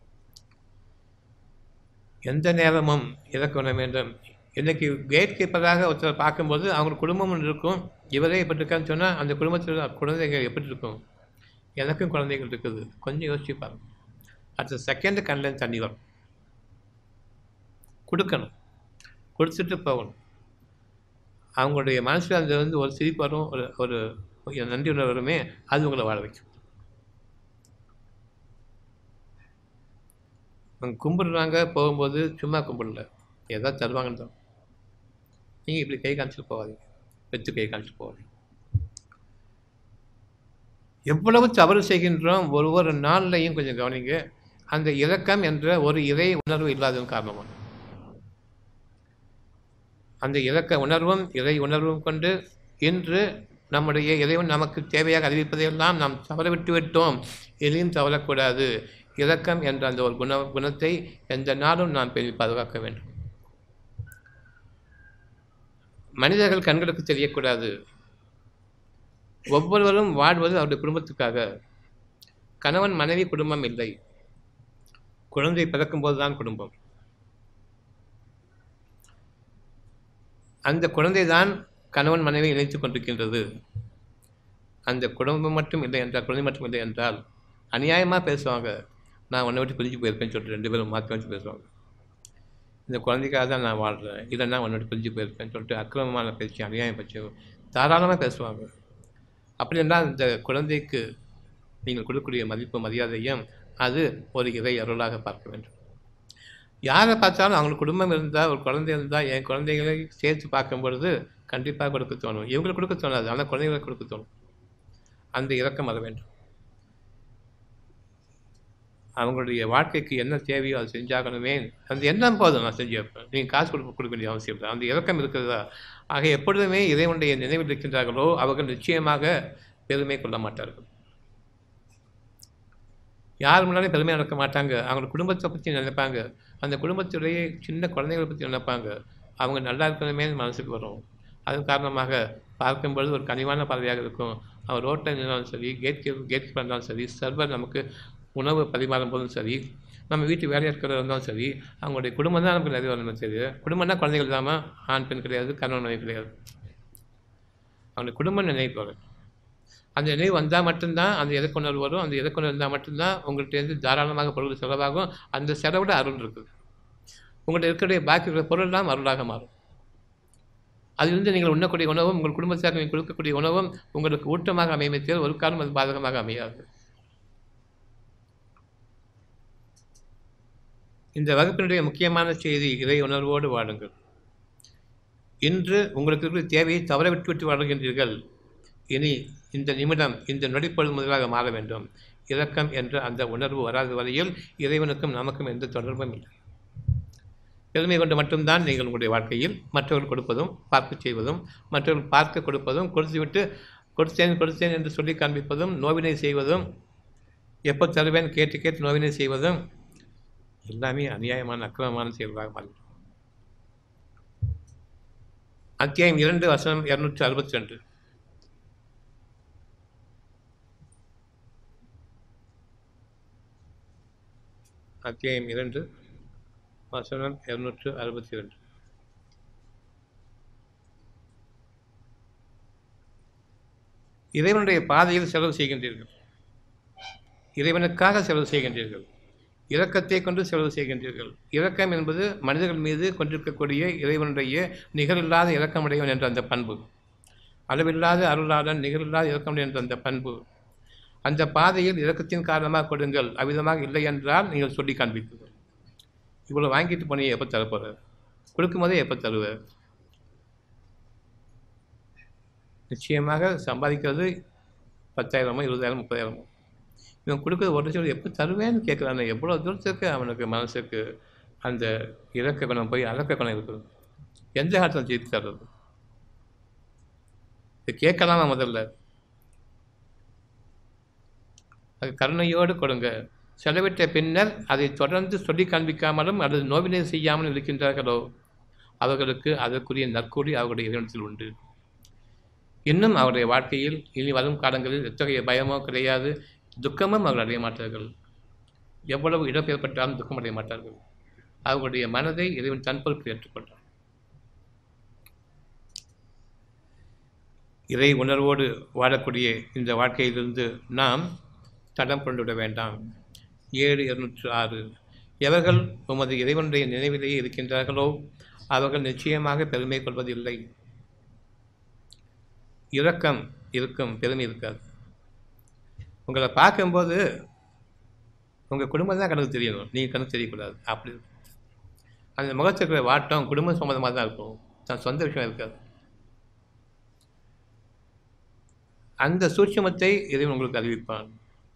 எந்த நேரமும் இறக்க குணம் வேண்டும் இன்றைக்கி கேட் கீப்பராக ஒருத்தர் பார்க்கும்போது அவங்க குடும்பம் ஒன்று இருக்கும் இவரே எப்படி இருக்கான்னு சொன்னால் அந்த குடும்பத்தில் குழந்தைகள் எப்படி இருக்கும் எனக்கும் குழந்தைகள் இருக்குது கொஞ்சம் யோசிச்சு பாருங்க அடுத்த செகண்டு கண்ணில் தண்ணி வரும் கொடுக்கணும் கொடுத்துட்டு போகணும் அவங்களுடைய மனசில் அந்த வந்து ஒரு சிரிப்பு வரும் ஒரு ஒரு நன்றி உணர்வு வருமே அது உங்களை வாழ வைக்கும் அவங்க கும்பிடுறாங்க போகும்போது சும்மா கும்பிடல ஏதாவது தருவாங்கன்னு தான் நீங்கள் இப்படி கை காமிச்சிட்டு போகாதீங்க வெத்து கை காமிச்சிட்டு போகாதீங்க எவ்வளவு தவறு செய்கின்றோம் ஒரு ஒரு நாள்லையும் கொஞ்சம் கவனிங்க அந்த இரக்கம் என்ற ஒரு இறை உணர்வு இல்லாததன் காரணமாக அந்த இரக்க உணர்வும் இறை உணர்வும் கொண்டு இன்று நம்முடைய இறைவன் நமக்கு தேவையாக அறிவிப்பதையெல்லாம் நாம் தவறவிட்டு விட்டோம் எதையும் தவறக்கூடாது இரக்கம் என்ற அந்த ஒரு குண குணத்தை எந்த நாளும் நாம் பேணி பாதுகாக்க வேண்டும் மனிதர்கள் கண்களுக்கு தெரியக்கூடாது ஒவ்வொருவரும் வாழ்வது அவருடைய குடும்பத்துக்காக கணவன் மனைவி குடும்பம் இல்லை குழந்தை பிறக்கும்போது தான் குடும்பம் அந்த குழந்தை தான் கணவன் மனைவி இணைத்து கொண்டிருக்கின்றது அந்த குடும்பம் மட்டும் இல்லை என்றால் குழந்தை மட்டும் இல்லை என்றால் அநியாயமாக பேசுவாங்க நான் உன்னை விட்டு பிரிஞ்சு போயிருக்கேன்னு சொல்லிட்டு ரெண்டு பேரும் மாற்றி மாற்றி பேசுவாங்க இந்த குழந்தைக்காக தான் நான் வாழ்கிறேன் இல்லைன்னா உன்னை விட்டு பிரிஞ்சு போயிருக்கேன்னு சொல்லிட்டு அக்கிரமமான பேச்சு அநியாயம் பேச்சு தாராளமாக பேசுவாங்க அப்படி என்றால் இந்த குழந்தைக்கு நீங்கள் கொடுக்கக்கூடிய மதிப்பு மரியாதையும் அது ஒரு இறை அருளாக பார்க்க வேண்டும் யாரை பார்த்தாலும் அவங்களுக்கு குடும்பம் இருந்தால் ஒரு குழந்தை இருந்தால் என் குழந்தைகளை சேர்த்து பார்க்கும் பொழுது கண்டிப்பாக கொடுக்க தோணும் இவங்களுக்கு கொடுக்க தோணாது ஆனால் குழந்தைங்களுக்கு கொடுக்க தோணும் அந்த இறக்கம் வர வேண்டும் அவங்களுடைய வாழ்க்கைக்கு என்ன தேவையோ அதை செஞ்சாகணுமே அந்த எண்ணம் போதும் நான் செஞ்சு வைப்பேன் நீங்கள் காசு கொடுக்க கொடுக்க வேண்டிய அவசியம் இல்லை அந்த இறக்கம் இருக்கிறதா ஆக எப்பொழுதுமே இறைவனுடைய நினைவில் இருக்கின்றார்களோ அவர்கள் நிச்சயமாக பெருமை கொள்ள மாட்டார்கள் யார் முன்னாலே பெருமையாக நடக்க மாட்டாங்க அவங்க குடும்பத்தை பற்றி நினைப்பாங்க அந்த குடும்பத்துடைய சின்ன குழந்தைகளை பற்றி நினைப்பாங்க அவங்க நல்லா இருக்கணுமே மனசுக்கு வரும் அதன் காரணமாக பார்க்கும்பொழுது ஒரு கனிவான பார்வையாக இருக்கும் அவர் ரோட்டில் நின்றாலும் சரி கேட் கேட் பண்ணாலும் சரி சர்வர் நமக்கு உணவு பரிமாறும் போதும் சரி நம்ம வீட்டு வேலையாக இருக்கிறதா இருந்தாலும் சரி அவங்களுடைய குடும்பம் தான் நமக்கு நிறைய வரணும் சரி குடும்பம்னா குழந்தைகள் இல்லாமல் ஆண் பெண் கிடையாது கணவன் மனைவி கிடையாது அவங்களுடைய குடும்பம் நினைப்பாங்க அந்த நினைவு வந்தால் மட்டும்தான் அந்த இறக்குணர்வு வரும் அந்த இறக்குணர்வு இருந்தால் மட்டும்தான் உங்கள்கிட்டேருந்து தாராளமாக பொருள் செலவாகும் அந்த செலவோட அருள் இருக்குது உங்கள்கிட்ட இருக்கக்கூடிய பாக்கி இருக்கிற பொருள்லாம் அருளாக மாறும் அதிலிருந்து நீங்கள் உண்ணக்கூடிய உணவும் உங்கள் குடும்பத்திற்கு நீங்கள் கொடுக்கக்கூடிய உணவும் உங்களுக்கு ஊட்டமாக அமையுமே தவிர ஒரு காலம் அது பாதகமாக அமையாது இந்த வகுப்பினுடைய முக்கியமான செய்தி இறை உணர்வோடு வாழுங்கள் இன்று உங்களுக்கு இருக்கிற தேவையை தவற விட்டு விட்டு வாழ்கின்றீர்கள் இனி இந்த நிமிடம் இந்த நொடிப்பொழுது முதலாக மாற வேண்டும் இரக்கம் என்ற அந்த உணர்வு வராத வரையில் இறைவனுக்கும் நமக்கும் எந்த தொடர்பும் இல்லை பெருமை கொண்டு மட்டும்தான் நீங்கள் உங்களுடைய வாழ்க்கையில் மற்றவர்கள் கொடுப்பதும் பார்க்க செய்வதும் மற்றவர்கள் பார்க்க கொடுப்பதும் கொடுத்துவிட்டு கொடுத்தேன் கொடுத்தேன் என்று சொல்லி காண்பிப்பதும் நோவினை செய்வதும் எப்போ தருவேன் கேட்டு கேட்டு நோவினை செய்வதும் எல்லாமே அநியாயமான அக்கிரமமான செயல்களாக மாறிவிடும் அத்தியாயம் இரண்டு வசனம் இருநூற்றி அறுபத்தி ரெண்டு அத்தியாயம் இரண்டு வசனம் இருநூற்று அறுபத்தி ரெண்டு இறைவனுடைய பாதையில் செலவு செய்கின்றீர்கள் இறைவனுக்காக செலவு செய்கின்றீர்கள் இரக்கத்தை கொண்டு செலவு செய்கின்றீர்கள் இரக்கம் என்பது மனிதர்கள் மீது கொண்டிருக்கக்கூடிய இறைவனுடைய நிகரில்லாத இரக்கமுடையவன் என்ற அந்த பண்பு அளவில்லாத அருளாளன் நிகழில்லாத இறக்கம் என்ற அந்த பண்பு அந்த பாதையில் இறக்கத்தின் காரணமாக கொடுங்கள் அவ்விதமாக இல்லை என்றால் நீங்கள் சொல்லி காண்பிப்பீர்கள் இவ்வளோ வாங்கிட்டு போனீங்க எப்போ தரப்போகிறார் கொடுக்கும் போதே எப்போ தருவார் நிச்சயமாக சம்பாதிக்கிறது பத்தாயிரமோ இருபதாயிரம் முப்பதாயிரமோ இவன் கொடுக்குறது ஒரு லட்சம் எப்போ தருவேன்னு கேட்குறானே எவ்வளோ தூரத்துக்கு அவனுக்கு மனசுக்கு அந்த இறக்க குணம் போய் அலக்க குணம் இருக்குது எந்த காலத்தில் ஜெயித்து தர்றது இது கேட்கலாமா முதல்ல அது கருணையோடு கொடுங்க செலவிட்ட பின்னர் அதை தொடர்ந்து சொல்லி காண்பிக்காமலும் அல்லது நோவினை செய்யாமலும் இருக்கின்றார்களோ அவர்களுக்கு அதற்குரிய நற்கூலி அவர்களுடைய இறைவனத்தில் உண்டு இன்னும் அவருடைய வாழ்க்கையில் இனி வரும் காலங்களில் எத்தகைய பயமோ கிடையாது துக்கமும் அவர்கள் அடைய மாட்டார்கள் எவ்வளவு இழப்பு ஏற்பட்டாலும் துக்கம் அடைய மாட்டார்கள் அவர்களுடைய மனதை இறைவன் தன் பொறுப்பில் ஏற்றுக்கொண்டார் இறை உணர்வோடு வாழக்கூடிய இந்த வாழ்க்கையிலிருந்து நாம் தடம் கொண்டுவிட வேண்டாம் ஏழு இருநூற்று ஆறு எவர்கள் உமது இறைவனுடைய நினைவிலேயே இருக்கின்றார்களோ அவர்கள் நிச்சயமாக பெருமை கொள்வதில்லை இரக்கம் இருக்கும் பெருமை இருக்காது உங்களை பார்க்கும்போது உங்கள் குடும்பம் தான் கணக்கு தெரியணும் நீங்கள் கணக்கு தெரியக்கூடாது அப்படி இருக்கும். அந்த முகத்தில் இருக்கிற வாட்டம் குடும்ப சம்மந்தமாக தான் இருக்கும் தன் சொந்த விஷயம் இருக்காது அந்த சூட்சமத்தை இறைவன் உங்களுக்கு அறிவிப்பான்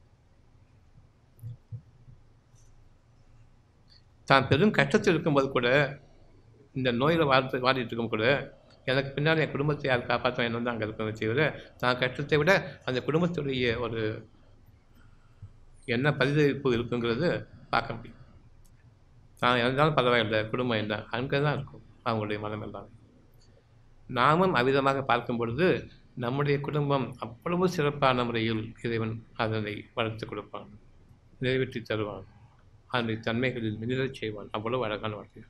தான் பெரும் கஷ்டத்தில் இருக்கும்போது கூட இந்த நோயில் வாழ்த்து வாடிட்டு இருக்கும் கூட எனக்கு பின்னால் என் குடும்பத்தை யார் காப்பாற்ற என்ன வந்து அங்கே இருக்கிறத தவிர தான் கஷ்டத்தை விட அந்த குடும்பத்துடைய ஒரு என்ன பரிதவிப்பு இருக்குங்கிறது பார்க்க முடியும் தான் இறந்தாலும் பரவாயில்லை குடும்பம் என்ன அங்கே தான் இருக்கும் அவங்களுடைய மனம் எல்லாம் நாமும் அவ்விதமாக பார்க்கும் பொழுது நம்முடைய குடும்பம் அவ்வளவு சிறப்பான முறையில் இறைவன் அதனை வளர்த்து கொடுப்பான் நிறைவேற்றி தருவான் அதனுடைய தன்மைகளில் மினிரச் செய்வான் அவ்வளவு அழகான வாழ்க்கை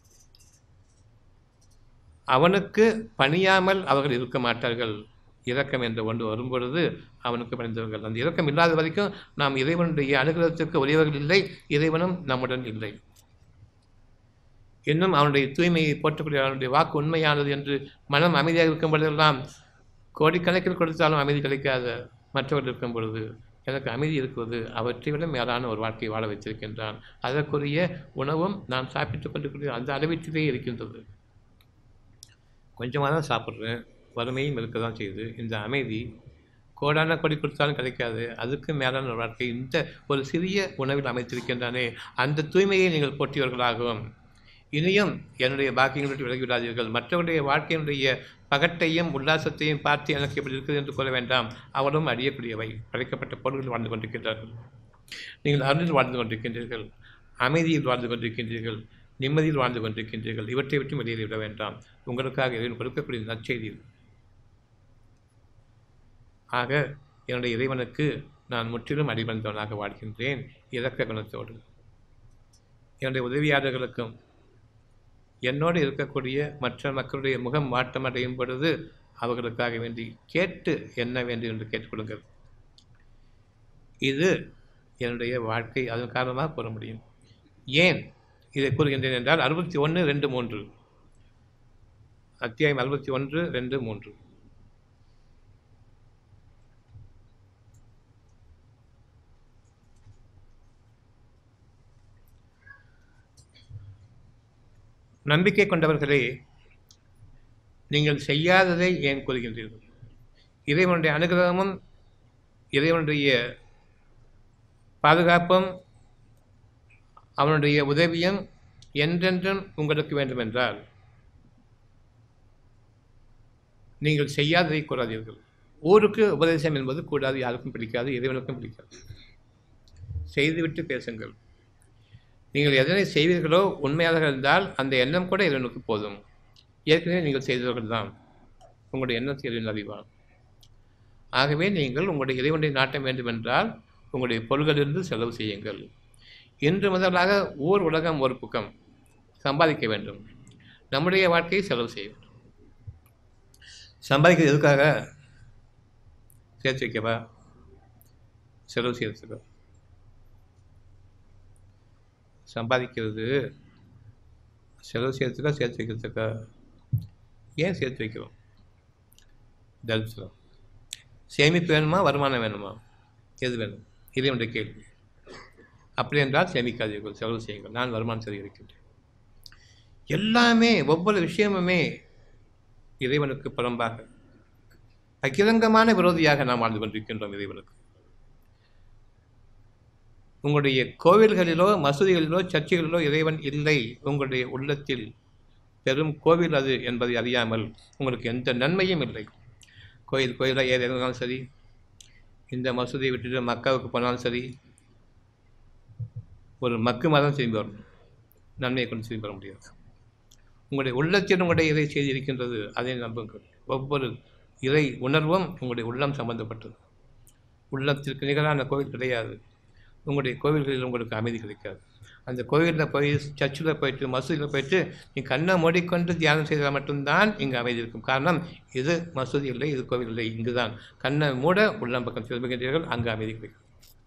அவனுக்கு பணியாமல் அவர்கள் இருக்க மாட்டார்கள் இரக்கம் என்ற ஒன்று வரும்பொழுது அவனுக்கு பணிந்தவர்கள் அந்த இரக்கம் இல்லாத வரைக்கும் நாம் இறைவனுடைய அனுகிரகத்திற்கு உரியவர்கள் இல்லை இறைவனும் நம்முடன் இல்லை இன்னும் அவனுடைய தூய்மையை போற்றக்கூடிய அவனுடைய வாக்கு உண்மையானது என்று மனம் அமைதியாக இருக்கும் பொழுதெல்லாம் கோடிக்கணக்கில் கொடுத்தாலும் அமைதி கிடைக்காத மற்றவர்கள் இருக்கும் பொழுது எனக்கு அமைதி இருக்கிறது அவற்றை விட மேலான ஒரு வாழ்க்கையை வாழ வைத்திருக்கின்றான் அதற்குரிய உணவும் நான் சாப்பிட்டுக் கொண்டிருக்கிற அந்த அளவிற்கிலே இருக்கின்றது கொஞ்சமாக தான் சாப்பிட்றேன் வறுமையும் இருக்க தான் செய்யுது இந்த அமைதி கோடான கொடி கொடுத்தாலும் கிடைக்காது அதுக்கு மேலான ஒரு வாழ்க்கை இந்த ஒரு சிறிய உணவில் அமைத்திருக்கின்றானே அந்த தூய்மையை நீங்கள் போற்றியவர்களாகவும் இனியும் என்னுடைய பாக்கியங்களை விட்டு விலகிவிடாதீர்கள் மற்றவருடைய வாழ்க்கையினுடைய பகட்டையும் உல்லாசத்தையும் பார்த்து எனக்கு இப்படி இருக்குது என்று கூற வேண்டாம் அவளும் அறியக்கூடியவை படைக்கப்பட்ட பொருள்கள் வாழ்ந்து கொண்டிருக்கின்றார்கள் நீங்கள் அருளில் வாழ்ந்து கொண்டிருக்கின்றீர்கள் அமைதியில் வாழ்ந்து கொண்டிருக்கின்றீர்கள் நிம்மதியில் வாழ்ந்து கொண்டிருக்கின்றீர்கள் இவற்றை விட்டு வெளியேறி விட வேண்டாம் உங்களுக்காக இறைவன் கொடுக்கக்கூடிய நற்செய்தி இது. ஆக என்னுடைய இறைவனுக்கு நான் முற்றிலும் அடிபந்தவனாக வாழ்கின்றேன் இரக்க குணத்தோடு என்னுடைய உதவியாளர்களுக்கும் என்னோடு இருக்கக்கூடிய மற்ற மக்களுடைய முகம் மாற்றமடையும் பொழுது அவர்களுக்காக வேண்டி கேட்டு என்ன வேண்டும் என்று கேட்டுக்கொள்ளுங்கள் இது என்னுடைய வாழ்க்கை அதன் காரணமாக கூற முடியும் ஏன் இதை கூறுகின்றேன் என்றால் அறுபத்தி ஒன்று ரெண்டு மூன்று அத்தியாயம் அறுபத்தி ஒன்று ரெண்டு மூன்று நம்பிக்கை கொண்டவர்களே நீங்கள் செய்யாததை ஏன் கூறுகின்றீர்கள் இறைவனுடைய அனுகிரகமும் இறைவனுடைய பாதுகாப்பும் அவனுடைய உதவியும் என்றென்றும் உங்களுக்கு வேண்டுமென்றால் நீங்கள் செய்யாததை கூறாதீர்கள் ஊருக்கு உபதேசம் என்பது கூடாது யாருக்கும் பிடிக்காது இறைவனுக்கும் பிடிக்காது செய்துவிட்டு பேசுங்கள் நீங்கள் எதனை செய்வீர்களோ உண்மையாக இருந்தால் அந்த எண்ணம் கூட இறைவனுக்கு போதும் ஏற்கனவே நீங்கள் செய்தவர்கள் தான் உங்களுடைய எண்ணத்தை இறைவன் அறிவான் ஆகவே நீங்கள் உங்களுடைய இறைவனுடைய நாட்டம் வேண்டுமென்றால் உங்களுடைய பொருள்களிலிருந்து செலவு செய்யுங்கள் இன்று முதலாக ஊர் உலகம் ஒரு பக்கம் சம்பாதிக்க வேண்டும் நம்முடைய வாழ்க்கையை செலவு செய்ய வேண்டும் சம்பாதிக்கிறது எதுக்காக சேர்த்து வைக்கவா செலவு செய்யறதுக்கு சம்பாதிக்கிறது செலவு செய்யறதுக்கா சேர்த்து வைக்கிறதுக்கா ஏன் சேர்த்து வைக்கிறோம் தரிசனம் சேமிப்பு வேணுமா வருமானம் வேணுமா எது வேணும் இது என்னுடைய கேள்வி அப்படி என்றால் சேமிக்காதீர்கள் செலவு செய்யுங்கள் நான் வருமானம் செய்திருக்கின்றேன் எல்லாமே ஒவ்வொரு விஷயமுமே இறைவனுக்கு புறம்பாக அகிரங்கமான விரோதியாக நாம் வாழ்ந்து கொண்டிருக்கின்றோம் இறைவனுக்கு உங்களுடைய கோவில்களிலோ மசூதிகளிலோ சர்ச்சைகளிலோ இறைவன் இல்லை உங்களுடைய உள்ளத்தில் பெரும் கோவில் அது என்பதை அறியாமல் உங்களுக்கு எந்த நன்மையும் இல்லை கோயில் கோயிலாக ஏறி இறங்கினாலும் சரி இந்த மசூதியை விட்டுட்டு மக்காவுக்கு போனாலும் சரி ஒரு மக்கு மதம் திரும்பி வரும் நன்மையை கொண்டு திரும்பி வர முடியாது உங்களுடைய உள்ளத்தில் உங்களுடைய இறை செய்தி இருக்கின்றது அதை நம்புங்கள் ஒவ்வொரு இறை உணர்வும் உங்களுடைய உள்ளம் சம்பந்தப்பட்டது உள்ளத்திற்கு நிகரான கோவில் கிடையாது உங்களுடைய கோவில்களில் உங்களுக்கு அமைதி கிடைக்காது அந்த கோவிலில் போய் சர்ச்சில் போயிட்டு மசூதியில் போயிட்டு நீ கண்ணை மூடிக்கொண்டு தியானம் செய்தால் மட்டும்தான் இங்கே அமைதி இருக்கும் காரணம் இது மசூதி இல்லை இது கோவில் இல்லை இங்கு தான் கண்ணை மூட உள்ளம் பக்கம் திரும்புகின்றீர்கள் அங்கே அமைதி கிடைக்கும்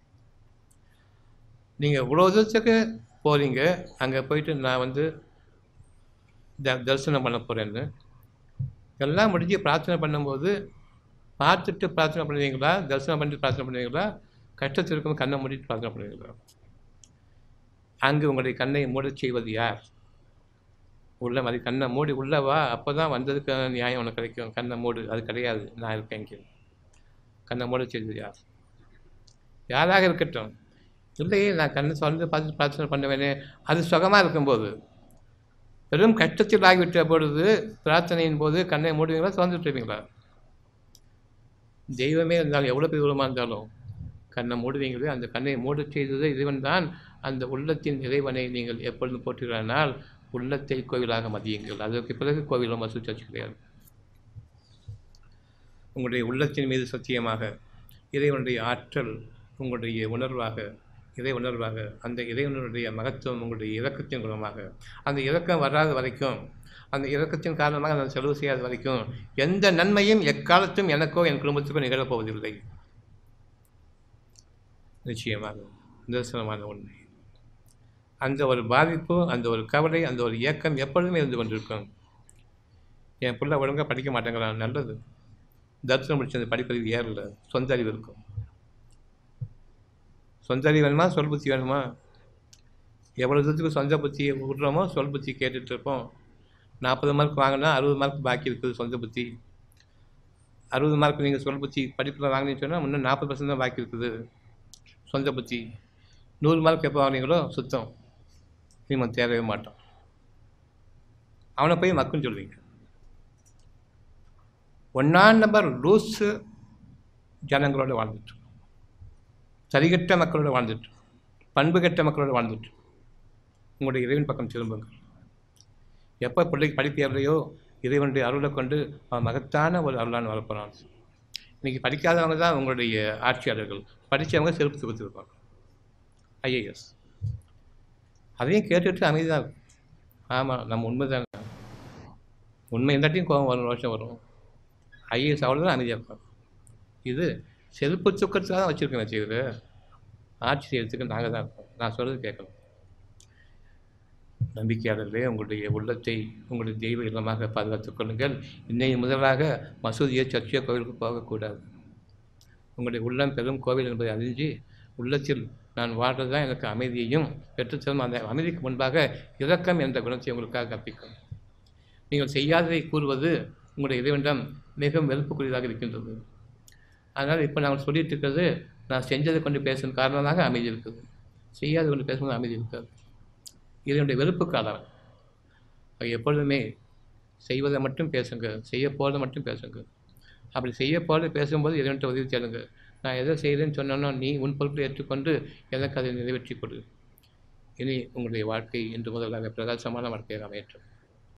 நீங்கள் இவ்வளோ தூரத்துக்கு போகிறீங்க அங்கே போயிட்டு நான் வந்து த தரிசனம் பண்ண போகிறேன்னு எல்லாம் முடிஞ்சு பிரார்த்தனை பண்ணும்போது பார்த்துட்டு பிரார்த்தனை பண்ணுவீங்களா தரிசனம் பண்ணிட்டு பிரார்த்தனை பண்ணுவீங்களா கஷ்டத்தில் இருக்கும் கண்ணை மூடிட்டு பிரார்த்தனை பண்ணுவீங்களா அங்கு உங்களுடைய கண்ணை மூடச் செய்வது யார் உள்ள மாதிரி கண்ணை மூடி உள்ளவா அப்போ தான் வந்ததுக்கான நியாயம் உனக்கு கிடைக்கும் கண்ணை மூடு அது கிடையாது நான் இருக்கேன் இங்கே கண்ணை மூடச் செய்வது யார் யாராக இருக்கட்டும் இல்லையே நான் கண்ணை சொல்ந்து பார்த்து பிரார்த்தனை பண்ணுவேனே அது சுகமாக இருக்கும்போது பெரும் கஷ்டத்தில் ஆகிவிட்ட பொழுது பிரார்த்தனையின் போது கண்ணை மூடுவீங்களா திறந்துட்டு இருப்பீங்களா தெய்வமே இருந்தாலும் எவ்வளோ பெரிய தூரமாக இருந்தாலும் கண்ணை மூடுவீங்களே அந்த கண்ணை மூட செய்தது இறைவன் தான் அந்த உள்ளத்தின் இறைவனை நீங்கள் எப்பொழுதும் போற்றுகிறானால் உள்ளத்தை கோவிலாக மதியுங்கள் அதற்கு பிறகு கோவிலும் மசூதி சர்ச்சு கிடையாது உங்களுடைய உள்ளத்தின் மீது சத்தியமாக இறைவனுடைய ஆற்றல் உங்களுடைய உணர்வாக இறை உணர்வாக அந்த இறைவனுடைய மகத்துவம் உங்களுடைய இறக்கத்தின் குணமாக அந்த இறக்கம் வராத வரைக்கும் அந்த இறக்கத்தின் காரணமாக நான் செலவு செய்யாத வரைக்கும் எந்த நன்மையும் எக்காலத்தும் எனக்கோ என் குடும்பத்துக்கோ நிகழப்போவதில்லை நிச்சயமாக நிதர்சனமான உண்மை அந்த ஒரு பாதிப்பு அந்த ஒரு கவலை அந்த ஒரு இயக்கம் எப்பொழுதுமே இருந்து கொண்டிருக்கும் என் பிள்ளை ஒழுங்காக படிக்க மாட்டேங்கிறான் நல்லது தரிசனம் முடிச்சு அந்த படிப்பறிவு ஏறல சொந்த அறிவு இருக்கும் சொந்த அறிவு வேணுமா சொல் புத்தி வேணுமா எவ்வளோ தூரத்துக்கு சொந்த புத்தியை விடுறோமோ சொல் புத்தி கேட்டுட்டு இருப்போம் நாற்பது மார்க் வாங்கினா அறுபது மார்க் பாக்கி இருக்குது சொந்த புத்தி அறுபது மார்க் நீங்கள் சொல் புத்தி படிப்பில் வாங்கினீங்கன்னு சொன்னால் இன்னும் நாற்பது பர்சன்ட் தான் பாக்கி இருக்குது சொந்த புத்தி நூறு மார்க் எப்போ வாங்கினீங்களோ சுத்தம் இனிமேல் தேவையே மாட்டோம் அவனை போய் மக்குன்னு சொல்லுவீங்க ஒன்றாம் நம்பர் லூஸு ஜனங்களோட வாழ்ந்துட்டு சரிகட்ட மக்களோட வாழ்ந்துட்டு பண்பு கெட்ட மக்களோட வாழ்ந்துட்டு உங்களுடைய இறைவன் பக்கம் திரும்புங்கள் எப்போ பிள்ளைக்கு படிப்பு ஏறலையோ இறைவனுடைய அருளை கொண்டு அவன் மகத்தான ஒரு அருளான் வரப்போகிறான் இன்றைக்கி படிக்காதவங்க தான் உங்களுடைய ஆட்சியாளர்கள் படித்தவங்க செருப்பு சுகத்திருப்பாங்க ஐஏஎஸ் அதையும் கேட்டுட்டு அமைதி தான் இருக்கும் ஆமாம் நம்ம உண்மை தானே உண்மை இருந்தாட்டியும் கோபம் வரும் ரோஷம் வரும் ஐஏஎஸ் அவ்வளோதான் அமைதியாக இருப்பாங்க இது செருப்பு சுக்கத்துக்காக தான் வச்சுருக்கேன் வச்சுக்கிறது ஆட்சி செய்யறதுக்கு நாங்கள் தான் இருக்கோம் நான் சொல்கிறது கேட்கணும் நம்பிக்கையாளர்களே உங்களுடைய உள்ளத்தை உங்களுடைய தெய்வ இல்லமாக பாதுகாத்துக் கொள்ளுங்கள் இன்னைக்கு முதலாக மசூதியோ சர்ச்சையோ கோவிலுக்கு போகக்கூடாது உங்களுடைய உள்ளம் பெரும் கோவில் என்பதை அறிஞ்சு உள்ளத்தில் நான் வாழ்றது தான் எனக்கு அமைதியையும் பெற்றுத்தரும் அந்த அமைதிக்கு முன்பாக இரக்கம் என்ற குணத்தை உங்களுக்காக கற்பிக்கும் நீங்கள் செய்யாததை கூறுவது உங்களுடைய இறைவனிடம் மிகவும் வெறுப்புக்குரியதாக இருக்கின்றது அதனால் இப்போ நாங்கள் சொல்லிட்டு இருக்கிறது நான் செஞ்சதை கொண்டு பேசும் காரணமாக அமைதி இருக்குது செய்யாத கொண்டு பேசும்போது அமைதி இருக்காது இதனுடைய வெறுப்புக்கு ஆதாரம் அது எப்பொழுதுமே செய்வதை மட்டும் பேசுங்க செய்ய போகிறத மட்டும் பேசுங்க அப்படி செய்ய போகிறத பேசும்போது இதன்ட்டு உதவி தேடுங்க நான் எதை செய்கிறேன்னு சொன்னோன்னா நீ உன் பொருட்களை ஏற்றுக்கொண்டு எனக்கு அதை நிறைவேற்றி கொடு இனி உங்களுடைய வாழ்க்கை இன்று முதலாக பிரகாசமான வாழ்க்கையாக அமையட்டும்